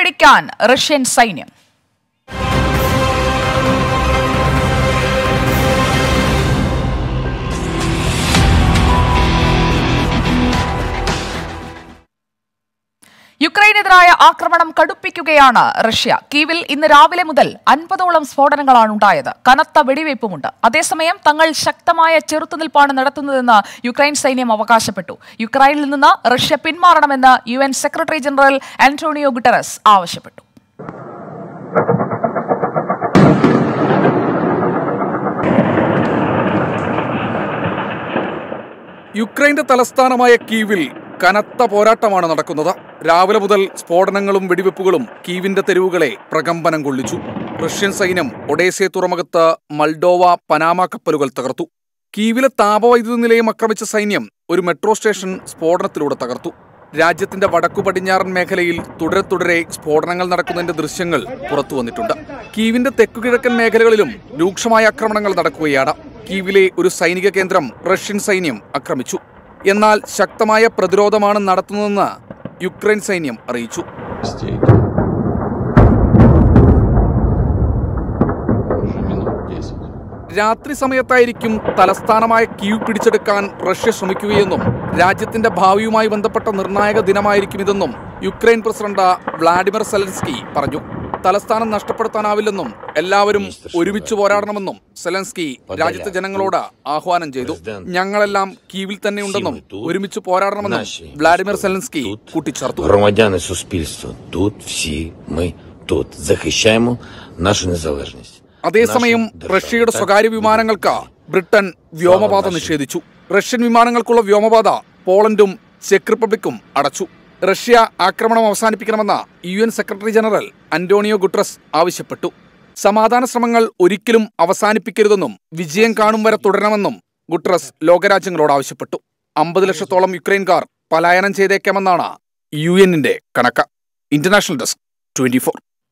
പിടിക്കാൻ റഷ്യൻ സൈന്യം യുക്രൈനെതിരായ ആക്രമണം കടുപ്പിക്കുകയാണ് റഷ്യ കീവിൽ ഇന്ന് രാവിലെ മുതൽ അൻപതോളം സ്ഫോടനങ്ങളാണ് ഉണ്ടായത് കനത്ത വെടിവയ്പുമുണ്ട് അതേസമയം തങ്ങൾ ശക്തമായ ചെറുത്തുനിൽപ്പാണ് നടത്തുന്നതെന്ന് യുക്രൈൻ സൈന്യം അവകാശപ്പെട്ടു യുക്രൈനിൽ നിന്ന് റഷ്യ പിന്മാറണമെന്ന് U N secretary general Antonio Guterres ആവശ്യപ്പെട്ടു യുക്രൈന്റെ തലസ്ഥാനമായ കീവിൽ കനത്ത പോരാട്ടമാണ് നടക്കുന്നത് രാവിലെ മുതൽ സ്ഫോടനങ്ങളും വെടിവെപ്പുകളും കീവിന്റെ തെരുവുകളെ പ്രകമ്പനം കൊള്ളിച്ചു റഷ്യൻ സൈന്യം ഒഡേസെ തുറമുഖത്ത് മൾഡോവ പനാമ കപ്പലുകൾ തകർത്തു കീവിലെ താപവൈദ്യുത നിലയം ആക്രമിച്ച സൈന്യം ഒരു മെട്രോ സ്റ്റേഷൻ സ്ഫോടനത്തിലൂടെ തകർത്തു രാജ്യത്തിന്റെ വടക്കു പടിഞ്ഞാറൻ മേഖലയിൽ തുടരെ തുടരെ സ്ഫോടനങ്ങൾ നടക്കുന്നതിന്റെ ദൃശ്യങ്ങൾ പുറത്തു വന്നിട്ടുണ്ട് കീവിന്റെ തെക്കുകിഴക്കൻ മേഖലകളിലും രൂക്ഷമായ ആക്രമണങ്ങൾ നടക്കുകയാണ് കീവിലെ ഒരു സൈനിക കേന്ദ്രം റഷ്യൻ സൈന്യം ആക്രമിച്ചു എന്നാൽ ശക്തമായ പ്രതിരോധമാണ് നടത്തുന്നതെന്ന് യുക്രൈൻ സൈന്യം അറിയിച്ചു Стейк. Уже минут 10. രാത്രി സമയത്തായിരിക്കും തലസ്ഥാനമായ കീവ് പിടിച്ചെടുക്കാൻ റഷ്യ ശ്രമിക്കുകയെന്നും രാജ്യത്തിന്റെ ഭാവിയുമായി ബന്ധപ്പെട്ട നിർണായക ദിനമായിരിക്കും ഇതെന്നും യുക്രൈൻ പ്രസിഡന്റ് വ്ളാഡിമിർ സെലൻസ്കി പറഞ്ഞു തലസ്ഥാനം നഷ്ടപ്പെടുത്താനാവില്ലെന്നും എല്ലാവരും ഒരുമിച്ച് പോരാടണമെന്നും സെലൻസ്കി രാജ്യത്തെ ജനങ്ങളോട് ആഹ്വാനം ചെയ്തു ഞങ്ങളെല്ലാം കീവിൽ തന്നെയുണ്ടെന്നും ഒരുമിച്ച് പോരാടണമെന്നും വ്ളാഡിമിർ സെലൻസ്കി കൂട്ടിച്ചേർത്തു Громадяни суспільства тут всі ми тут захищаємо нашу незалежність. അതേസമയം റഷ്യയുടെ സ്വകാര്യ വിമാനങ്ങൾക്ക് ബ്രിട്ടൻ വ്യോമപാത നിഷേധിച്ചു റഷ്യൻ വിമാനങ്ങൾക്കുള്ള വ്യോമപാത പോളണ്ടും ചെക്ക് റിപ്പബ്ലിക്കും അടച്ചു റഷ്യ ആക്രമണം അവസാനിപ്പിക്കണമെന്ന് U N secretary general Antonio Guterres ആവശ്യപ്പെട്ടു സമാധാന ശ്രമങ്ങൾ ഒരിക്കലും അവസാനിപ്പിക്കരുതെന്നും വിജയം കാണും വരെ തുടരണമെന്നും ഗുട്രസ് ലോകരാജ്യങ്ങളോട് ആവശ്യപ്പെട്ടു അമ്പത് ലക്ഷത്തോളം യുക്രൈൻകാർ പലായനം ചെയ്തേക്കാമെന്നാണ് യു എന്നിന്റെ കണക്ക് ഇന്റർനാഷണൽ ഡെസ്ക് ട്വന്റി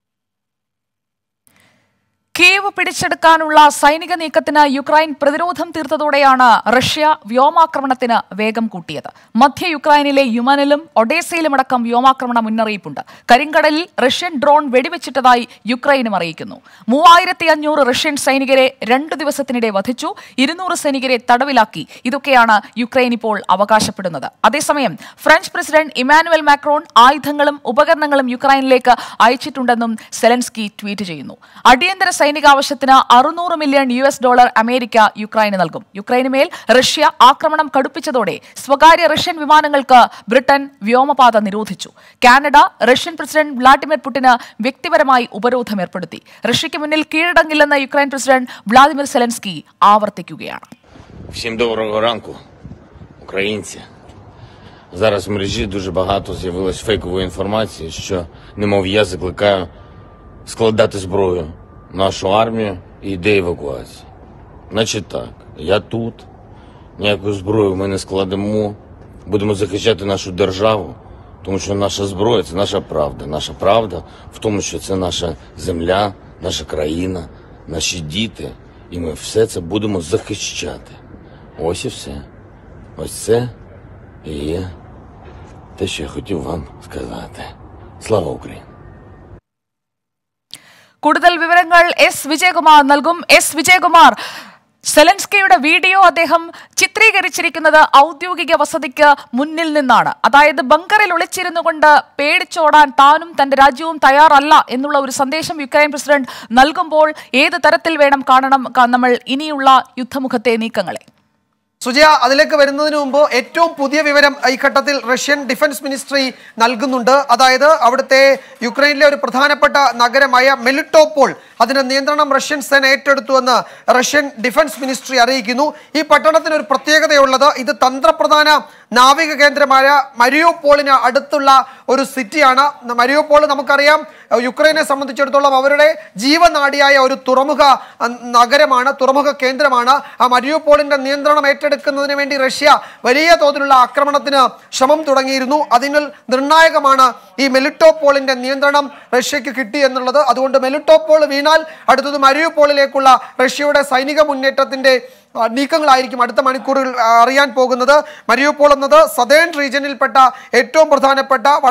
കീവ് പിടിച്ചെടുക്കാനുള്ള സൈനിക നീക്കത്തിന് യുക്രൈൻ പ്രതിരോധം തീർത്തതോടെയാണ് റഷ്യ വ്യോമാക്രമണത്തിന് വേഗം കൂട്ടിയത് മധ്യ യുക്രൈനിലെ യുമനിലും ഒഡേസയിലുമടക്കം വ്യോമാക്രമണ മുന്നറിയിപ്പുണ്ട് കരിങ്കടലിൽ റഷ്യൻ ഡ്രോൺ വെടിവെച്ചിട്ടതായി യുക്രൈനും അറിയിക്കുന്നു മൂവായിരത്തി അഞ്ഞൂറ് റഷ്യൻ സൈനികരെ രണ്ടു ദിവസത്തിനിടെ വധിച്ചു ഇരുന്നൂറ് സൈനികരെ തടവിലാക്കി ഇതൊക്കെയാണ് യുക്രൈൻ ഇപ്പോൾ അവകാശപ്പെടുന്നത് അതേസമയം ഫ്രഞ്ച് പ്രസിഡന്റ് ഇമാനുവൽ മാക്രോൺ ആയുധങ്ങളും ഉപകരണങ്ങളും യുക്രൈനിലേക്ക് അയച്ചിട്ടുണ്ടെന്നും സെലൻസ്കി ട്വീറ്റ് ചെയ്യുന്നു അടിയന്തര സൈനികാവശ്യത്തിന് അറുന്നൂറ് million U S dollar America യുക്രൈന് നൽകും യുക്രൈന് മേൽ റഷ്യ ആക്രമണം കടുപ്പിച്ചതോടെ സ്വകാര്യ റഷ്യൻ വിമാനങ്ങൾക്ക് ബ്രിട്ടൻ വ്യോമപാത നിരോധിച്ചു കാനഡ റഷ്യൻ പ്രസിഡന്റ് വ്ളാഡിമിർ പുടിന് വ്യക്തിപരമായി ഉപരോധം ഏർപ്പെടുത്തി റഷ്യയ്ക്ക് മുന്നിൽ കീഴടങ്ങില്ലെന്ന് യുക്രൈൻ പ്രസിഡന്റ് വ്ളാദിമിർ സെലൻസ്കി ആവർത്തിക്കുകയാണ് Всім доброго ранку, українці. Зараз в мережі дуже багато з'явилось фейкової інформації, що, немов я закликаю складати зброю нашу армію і йде евакуації. Значить так, я тут, ніяку зброю ми не складемо, будемо захищати нашу державу, тому що наша зброя це наша правда. Наша правда в тому, що це наша земля, наша країна, наші діти, і ми все це будемо захищати. Ось і все. Ось це і є те, що я хотів вам сказати. Слава Україні! കൂടുതൽ വിവരങ്ങൾ എസ് വിജയകുമാർ നൽകും എസ് വിജയകുമാർ സെലൻസ്കിയുടെ വീഡിയോ അദ്ദേഹം ചിത്രീകരിച്ചിരിക്കുന്നത് ഔദ്യോഗിക വസതിക്ക് മുന്നിൽ നിന്നാണ് അതായത് ബങ്കറിൽ ഒളിച്ചിരുന്നു കൊണ്ട് പേടിച്ചോടാൻ താനും തന്റെ രാജ്യവും തയ്യാറല്ല എന്നുള്ള ഒരു സന്ദേശം യുക്രൈൻ പ്രസിഡന്റ് നൽകുമ്പോൾ ഏത് തരത്തിൽ വേണം കാണണം ക- നമ്മൾ ഇനിയുള്ള യുദ്ധമുഖത്തെ നീക്കങ്ങളെ സുജയ അതിലേക്ക് വരുന്നതിന് മുമ്പ് ഏറ്റവും പുതിയ വിവരം ഈ ഘട്ടത്തിൽ റഷ്യൻ ഡിഫൻസ് മിനിസ്ട്രി നൽകുന്നുണ്ട് അതായത് അവിടുത്തെ യുക്രൈനിലെ ഒരു പ്രധാനപ്പെട്ട നഗരമായ മെലിട്ടോപ്പോൾ അതിന്റെ നിയന്ത്രണം റഷ്യൻ സേന ഏറ്റെടുത്തുവെന്ന് റഷ്യൻ ഡിഫൻസ് മിനിസ്ട്രി അറിയിക്കുന്നു ഈ പട്ടണത്തിന് ഒരു പ്രത്യേകതയുള്ളത് ഇത് തന്ത്രപ്രധാന നാവിക കേന്ദ്രമായ മരിയോപോളിന് അടുത്തുള്ള ഒരു സിറ്റിയാണ് മരിയോപോൾ നമുക്കറിയാം യുക്രൈനെ സംബന്ധിച്ചിടത്തോളം അവരുടെ ജീവനാഡിയായ ഒരു തുറമുഖ അഹ്, നഗരമാണ് തുറമുഖ കേന്ദ്രമാണ് ആ മരിയോപോളിന്റെ നിയന്ത്രണം ഏറ്റെടുക്കുന്നതിന് വേണ്ടി റഷ്യ വലിയ തോതിലുള്ള ആക്രമണത്തിന് ശ്രമം തുടങ്ങിയിരുന്നു അതിൽ നിർണായകമാണ് ഈ മെലിട്ടോപോളിന്റെ നിയന്ത്രണം റഷ്യക്ക് കിട്ടി എന്നുള്ളത് അതുകൊണ്ട് മെലിട്ടോപോൾ വീണാൽ അടുത്തത് മരിയോപോളിലേക്കുള്ള റഷ്യയുടെ സൈനിക മുന്നേറ്റത്തിന്റെ ആ, നീക്കങ്ങളായിരിക്കും അടുത്ത മണിക്കൂറുകൾ ആ, അറിയാൻ പോകുന്നത് മരിയോപോൾ എന്നത് സദേൺ റീജിയനിൽപ്പെട്ട ഏറ്റവും പ്രധാനപ്പെട്ട വളരെ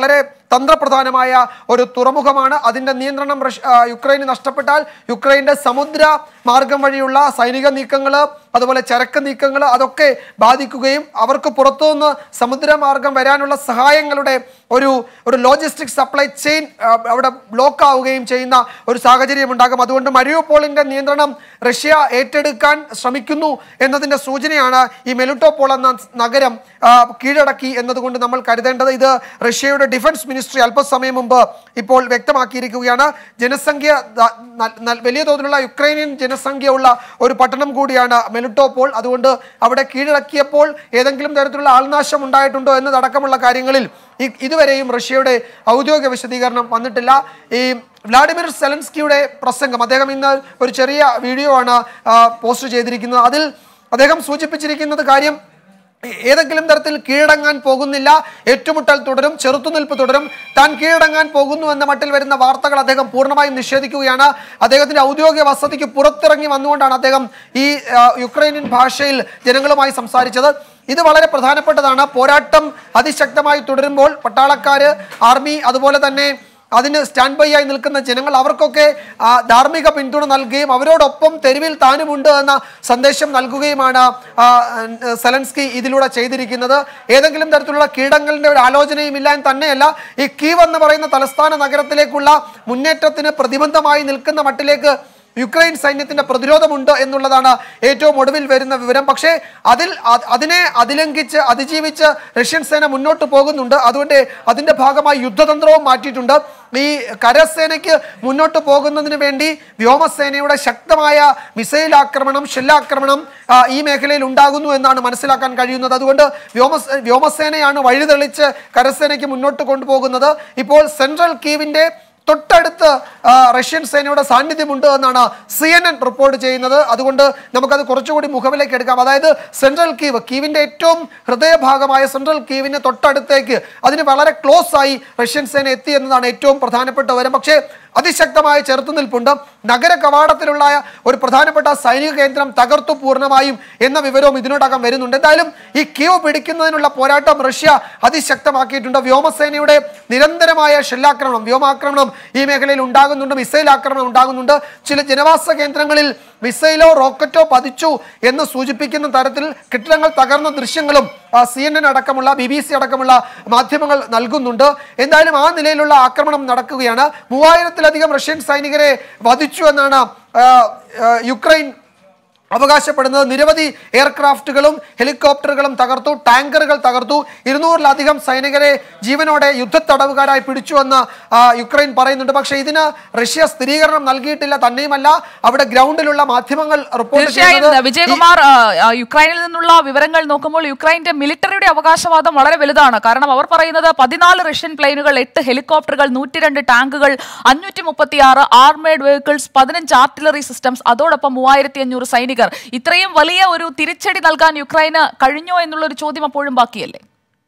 തന്ത്രപ്രധാനമായ ഒരു തുറമുഖമാണ് അതിന്റെ നിയന്ത്രണം റഷ്യ ആ, യുക്രൈന് നഷ്ടപ്പെട്ടാൽ യുക്രൈന്റെ സമുദ്ര മാർഗം വഴിയുള്ള സൈനിക നീക്കങ്ങൾ അതുപോലെ ചരക്ക് നീക്കങ്ങൾ അതൊക്കെ ബാധിക്കുകയും അവർക്ക് പുറത്തുനിന്ന് സമുദ്രമാർഗം വരാനുള്ള സഹായങ്ങളുടെ ഒരു ഒരു ലോജിസ്റ്റിക് സപ്ലൈ ചെയിൻ ആ, അവിടെ ബ്ലോക്ക് ആവുകയും ചെയ്യുന്ന ഒരു സാഹചര്യം ഉണ്ടാകും അതുകൊണ്ട് മരിയോപോളിന്റെ നിയന്ത്രണം റഷ്യ ഏറ്റെടുക്കാൻ ശ്രമിക്കുന്നു എന്നതിന്റെ സൂചനയാണ് ഈ മെലുട്ടോപോൾ എന്ന നഗരം ആ, കീഴടക്കി എന്നതുകൊണ്ട് നമ്മൾ കരുതേണ്ടത് ഇത് റഷ്യയുടെ ഡിഫൻസ് മിനിസ്ട്രി അല്പസമയം മുമ്പ് ഇപ്പോൾ വ്യക്തമാക്കിയിരിക്കുകയാണ് ജനസംഖ്യ ദ- ന- ന- വലിയ തോതിലുള്ള യുക്രൈനിയൻ ജനസംഖ്യയുള്ള ഒരു പട്ടണം കൂടിയാണ് മെലുട്ടോപോൾ അതുകൊണ്ട് അവിടെ കീഴടക്കിയപ്പോൾ ഏതെങ്കിലും തരത്തിലുള്ള ആൾനാശം ഉണ്ടായിട്ടുണ്ടോ എന്നതടക്കമുള്ള കാര്യങ്ങളിൽ ഈ ഇതുവരെയും റഷ്യയുടെ ഔദ്യോഗിക വിശദീകരണം വന്നിട്ടില്ല ഈ വ്ളാഡിമിർ സെലൻസ്കിയുടെ പ്രസംഗം അദ്ദേഹം ഇന്ന് ഒരു ചെറിയ വീഡിയോ ആണ് ആ, പോസ്റ്റ് ചെയ്തിരിക്കുന്നത് അതിൽ അദ്ദേഹം സൂചിപ്പിച്ചിരിക്കുന്നത് കാര്യം ഏതെങ്കിലും തരത്തിൽ കീഴടങ്ങാൻ പോകുന്നില്ല ഏറ്റുമുട്ടൽ തുടരും ചെറുത്തുനിൽപ്പ് തുടരും താൻ കീഴടങ്ങാൻ പോകുന്നു എന്ന മട്ടിൽ വരുന്ന വാർത്തകൾ അദ്ദേഹം പൂർണ്ണമായും നിഷേധിക്കുകയാണ് അദ്ദേഹത്തിന്റെ ഔദ്യോഗിക വസതിക്ക് പുറത്തിറങ്ങി വന്നുകൊണ്ടാണ് അദ്ദേഹം ഈ ആ, യുക്രൈനിയൻ ഭാഷയിൽ ജനങ്ങളുമായി സംസാരിച്ചത് ഇത് വളരെ പ്രധാനപ്പെട്ടതാണ് പോരാട്ടം അതിശക്തമായി തുടരുമ്പോൾ പട്ടാളക്കാര് ആർമി അതുപോലെ തന്നെ അതിന് സ്റ്റാൻഡ് ബൈ ആയി നിൽക്കുന്ന ജനങ്ങൾ അവർക്കൊക്കെ ആ, ധാർമ്മിക പിന്തുണ നൽകുകയും അവരോടൊപ്പം തെരുവിൽ താനുമുണ്ട് എന്ന സന്ദേശം നൽകുകയുമാണ് ആ, ഏഹ്, സെലൻസ്കി ഇതിലൂടെ ചെയ്തിരിക്കുന്നത് ഏതെങ്കിലും തരത്തിലുള്ള കീടങ്ങളുടെ ഒരു ആലോചനയും ഇല്ല എന്ന് തന്നെയല്ല ഈ കീവ് എന്ന് പറയുന്ന തലസ്ഥാന നഗരത്തിലേക്കുള്ള മുന്നേറ്റത്തിന് പ്രതിബന്ധമായി നിൽക്കുന്ന മട്ടിലേക്ക് യുക്രൈൻ സൈന്യത്തിന്റെ പ്രതിരോധമുണ്ട് എന്നുള്ളതാണ് ഏറ്റവും ഒടുവിൽ വരുന്ന വിവരം പക്ഷേ അതിൽ അ- അതിനെ അതിലംഘിച്ച് അതിജീവിച്ച് റഷ്യൻ സേന മുന്നോട്ട് പോകുന്നുണ്ട് അതുകൊണ്ട് അതിന്റെ ഭാഗമായി യുദ്ധതന്ത്രവും മാറ്റിയിട്ടുണ്ട് ഈ കരസേനയ്ക്ക് മുന്നോട്ട് പോകുന്നതിന് വേണ്ടി വ്യോമസേനയുടെ ശക്തമായ മിസൈൽ ആക്രമണം ഷെല്ലാക്രമണം ആ, ഈ മേഖലയിൽ ഉണ്ടാകുന്നു എന്നാണ് മനസ്സിലാക്കാൻ കഴിയുന്നത് അതുകൊണ്ട് വ്യോമ വ്യോമസേനയാണ് വഴിതെളിച്ച് കരസേനയ്ക്ക് മുന്നോട്ട് കൊണ്ടുപോകുന്നത് ഇപ്പോൾ സെൻട്രൽ കീവിന്റെ തൊട്ടടുത്ത് ആ, റഷ്യൻ സേനയുടെ സാന്നിധ്യമുണ്ട് എന്നാണ് സി എൻ എൻ റിപ്പോർട്ട് ചെയ്യുന്നത് അതുകൊണ്ട് നമുക്കത് കുറച്ചുകൂടി മുഖവിലേക്ക് എടുക്കാം അതായത് സെൻട്രൽ കീവ് കീവിന്റെ ഏറ്റവും ഹൃദയഭാഗമായ സെൻട്രൽ കീവിന് തൊട്ടടുത്തേക്ക് അതിന് വളരെ ക്ലോസ് ആയി റഷ്യൻ സേന എത്തി എന്നതാണ് ഏറ്റവും പ്രധാനപ്പെട്ട വിവരം പക്ഷേ അതിശക്തമായ ചെറുത്തുനിൽപ്പുണ്ട് നഗര കവാടത്തിലുള്ള ഒരു പ്രധാനപ്പെട്ട സൈനിക കേന്ദ്രം തകർത്തു പൂർണ്ണമായും എന്ന വിവരവും ഇതിനോടകം വരുന്നുണ്ട് എന്തായാലും ഈ ക്യൂ പിടിക്കുന്നതിനുള്ള പോരാട്ടം റഷ്യ അതിശക്തമാക്കിയിട്ടുണ്ട് വ്യോമസേനയുടെ നിരന്തരമായ ഷെല്ലാക്രമണം വ്യോമാക്രമണം ഈ മേഖലയിൽ ഉണ്ടാകുന്നുണ്ട് മിസൈൽ ആക്രമണം ഉണ്ടാകുന്നുണ്ട് ചില ജനവാസ കേന്ദ്രങ്ങളിൽ മിസൈലോ റോക്കറ്റോ പതിച്ചു എന്ന് സൂചിപ്പിക്കുന്ന തരത്തിൽ കെട്ടിടങ്ങൾ തകർന്ന ദൃശ്യങ്ങളും സി എൻ എൻ അടക്കമുള്ള ബി ബി സി അടക്കമുള്ള മാധ്യമങ്ങൾ നൽകുന്നുണ്ട് എന്തായാലും ആ നിലയിലുള്ള ആക്രമണം നടക്കുകയാണ് മൂവായിരത്തിലധികം റഷ്യൻ സൈനികരെ വധിച്ചു എന്നാണ് ആ, ആ, യുക്രൈൻ അവകാശപ്പെടുന്നത് നിരവധി എയർക്രാഫ്റ്റുകളും ഹെലികോപ്റ്ററുകളും തകർത്തു ടാങ്കറുകൾ തകർത്തു ഇരുന്നൂറിലധികം സൈനികരെ ജീവനോടെ യുദ്ധത്തടവുകാരായി പിടിച്ചുവെന്ന് ആ, യുക്രൈൻ പറയുന്നുണ്ട് പക്ഷേ ഇതിന് റഷ്യ സ്ഥിരീകരണം നൽകിയിട്ടില്ല തന്നെയുമല്ല അവിടെ ഗ്രൗണ്ടിലുള്ള മാധ്യമങ്ങൾ റിപ്പോർട്ട് തീർച്ചയായും ചെയ്യുന്നത് ഈ- വിജയകുമാർ ആ, ആ, യുക്രൈനിൽ നിന്നുള്ള വിവരങ്ങൾ നോക്കുമ്പോൾ യുക്രൈന്റെ മിലിറ്ററിയുടെ അവകാശവാദം വളരെ വലുതാണ് കാരണം അവർ പറയുന്നത് പതിനാല് റഷ്യൻ പ്ലെയിനുകൾ എട്ട് ഹെലികോപ്റ്ററുകൾ നൂറ്റിരണ്ട് ടാങ്കുകൾ അഞ്ഞൂറ്റി മുപ്പത്തിയാറ് ആർമേഡ് വെഹിക്കിൾസ് പതിനഞ്ച് ആർട്ടിലറി സിസ്റ്റംസ് അതോടൊപ്പം മൂവായിരത്തി അഞ്ഞൂറ് സൈനികർ ഇത്രയും വലിയ ഒരു തിരിച്ചടി നൽകാൻ യുക്രൈന് കഴിഞ്ഞോ എന്നുള്ള ഒരു ചോദ്യം അപ്പോഴും ബാക്കിയല്ലേ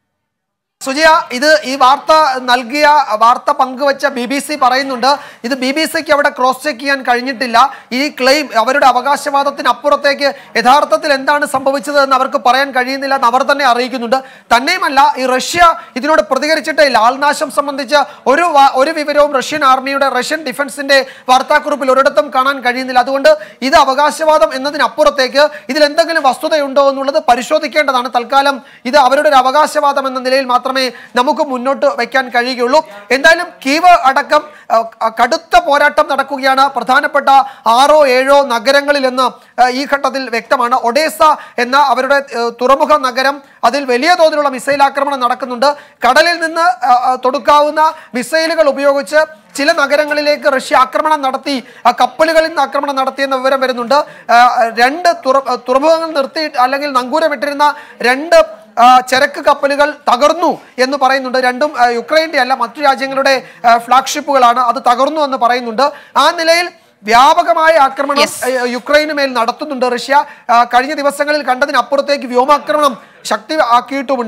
സുജയ ഇത് ഈ വാർത്ത നൽകിയ വാർത്ത പങ്കുവച്ച ബി ബി സി പറയുന്നുണ്ട് ഇത് ബി ബി സിക്ക് അവിടെ ക്രോസ് ചെക്ക് ചെയ്യാൻ കഴിഞ്ഞിട്ടില്ല ഈ ക്ലെയിം അവരുടെ അവകാശവാദത്തിന് അപ്പുറത്തേക്ക് യഥാർത്ഥത്തിൽ എന്താണ് സംഭവിച്ചത് എന്ന് അവർക്ക് പറയാൻ കഴിയുന്നില്ല എന്ന് അവർ തന്നെ അറിയിക്കുന്നുണ്ട് തന്നെയുമല്ല ഈ റഷ്യ ഇതിനോട് പ്രതികരിച്ചിട്ടേ ഇല്ല ആൾനാശം സംബന്ധിച്ച് ഒരു വാ- ഒരു വിവരവും റഷ്യൻ ആർമിയുടെ റഷ്യൻ ഡിഫൻസിന്റെ വാർത്താക്കുറിപ്പിൽ ഒരിടത്തും കാണാൻ കഴിയുന്നില്ല അതുകൊണ്ട് ഇത് അവകാശവാദം എന്നതിനപ്പുറത്തേക്ക് ഇതിൽ എന്തെങ്കിലും വസ്തുതയുണ്ടോ എന്നുള്ളത് പരിശോധിക്കേണ്ടതാണ് തൽക്കാലം ഇത് അവരുടെ ഒരു അവകാശവാദം എന്ന നിലയിൽ മാത്രമേ നമുക്ക് മുന്നോട്ട് വയ്ക്കാൻ കഴിയുകയുള്ളൂ എന്തായാലും കീവ് അടക്കം അഹ്, അഹ് കടുത്ത പോരാട്ടം നടക്കുകയാണ് പ്രധാനപ്പെട്ട ആറോ ഏഴോ നഗരങ്ങളിൽ എന്ന് അഹ്, ഈ ഘട്ടത്തിൽ വ്യക്തമാണ് ഒഡേസ എന്ന അവരുടെ അഹ്, തുറമുഖ നഗരം അതിൽ വലിയ തോതിലുള്ള മിസൈൽ ആക്രമണം നടക്കുന്നുണ്ട് കടലിൽ നിന്ന് അഹ്, അഹ്, തൊടുക്കാവുന്ന മിസൈലുകൾ ഉപയോഗിച്ച് ചില നഗരങ്ങളിലേക്ക് റഷ്യ ആക്രമണം നടത്തി ആ കപ്പലുകളിൽ നിന്ന് ആക്രമണം നടത്തിയെന്ന വിവരം വരുന്നുണ്ട് ആ, രണ്ട് തുറ തുറമുഖങ്ങൾ നിർത്തി അല്ലെങ്കിൽ നങ്കൂരമിട്ടിരുന്ന രണ്ട് ആ, ചരക്ക് കപ്പലുകൾ തകർന്നു എന്ന് പറയുന്നുണ്ട് രണ്ടും ആ, യുക്രൈൻ്റെ അല്ല മറ്റു രാജ്യങ്ങളുടെ ആ, ഫ്ലാഗ്ഷിപ്പുകളാണ് അത് തകർന്നു എന്ന് പറയുന്നുണ്ട് ആ നിലയിൽ വ്യാപകമായ ആക്രമണം Yes. ഏഹ്, യുക്രൈന് മേൽ നടത്തുന്നുണ്ട് റഷ്യ ആ, കഴിഞ്ഞ ദിവസങ്ങളിൽ കണ്ടതിനപ്പുറത്തേക്ക് വ്യോമാക്രമണം ശക്തി ആക്കിയിട്ടുമുണ്ട്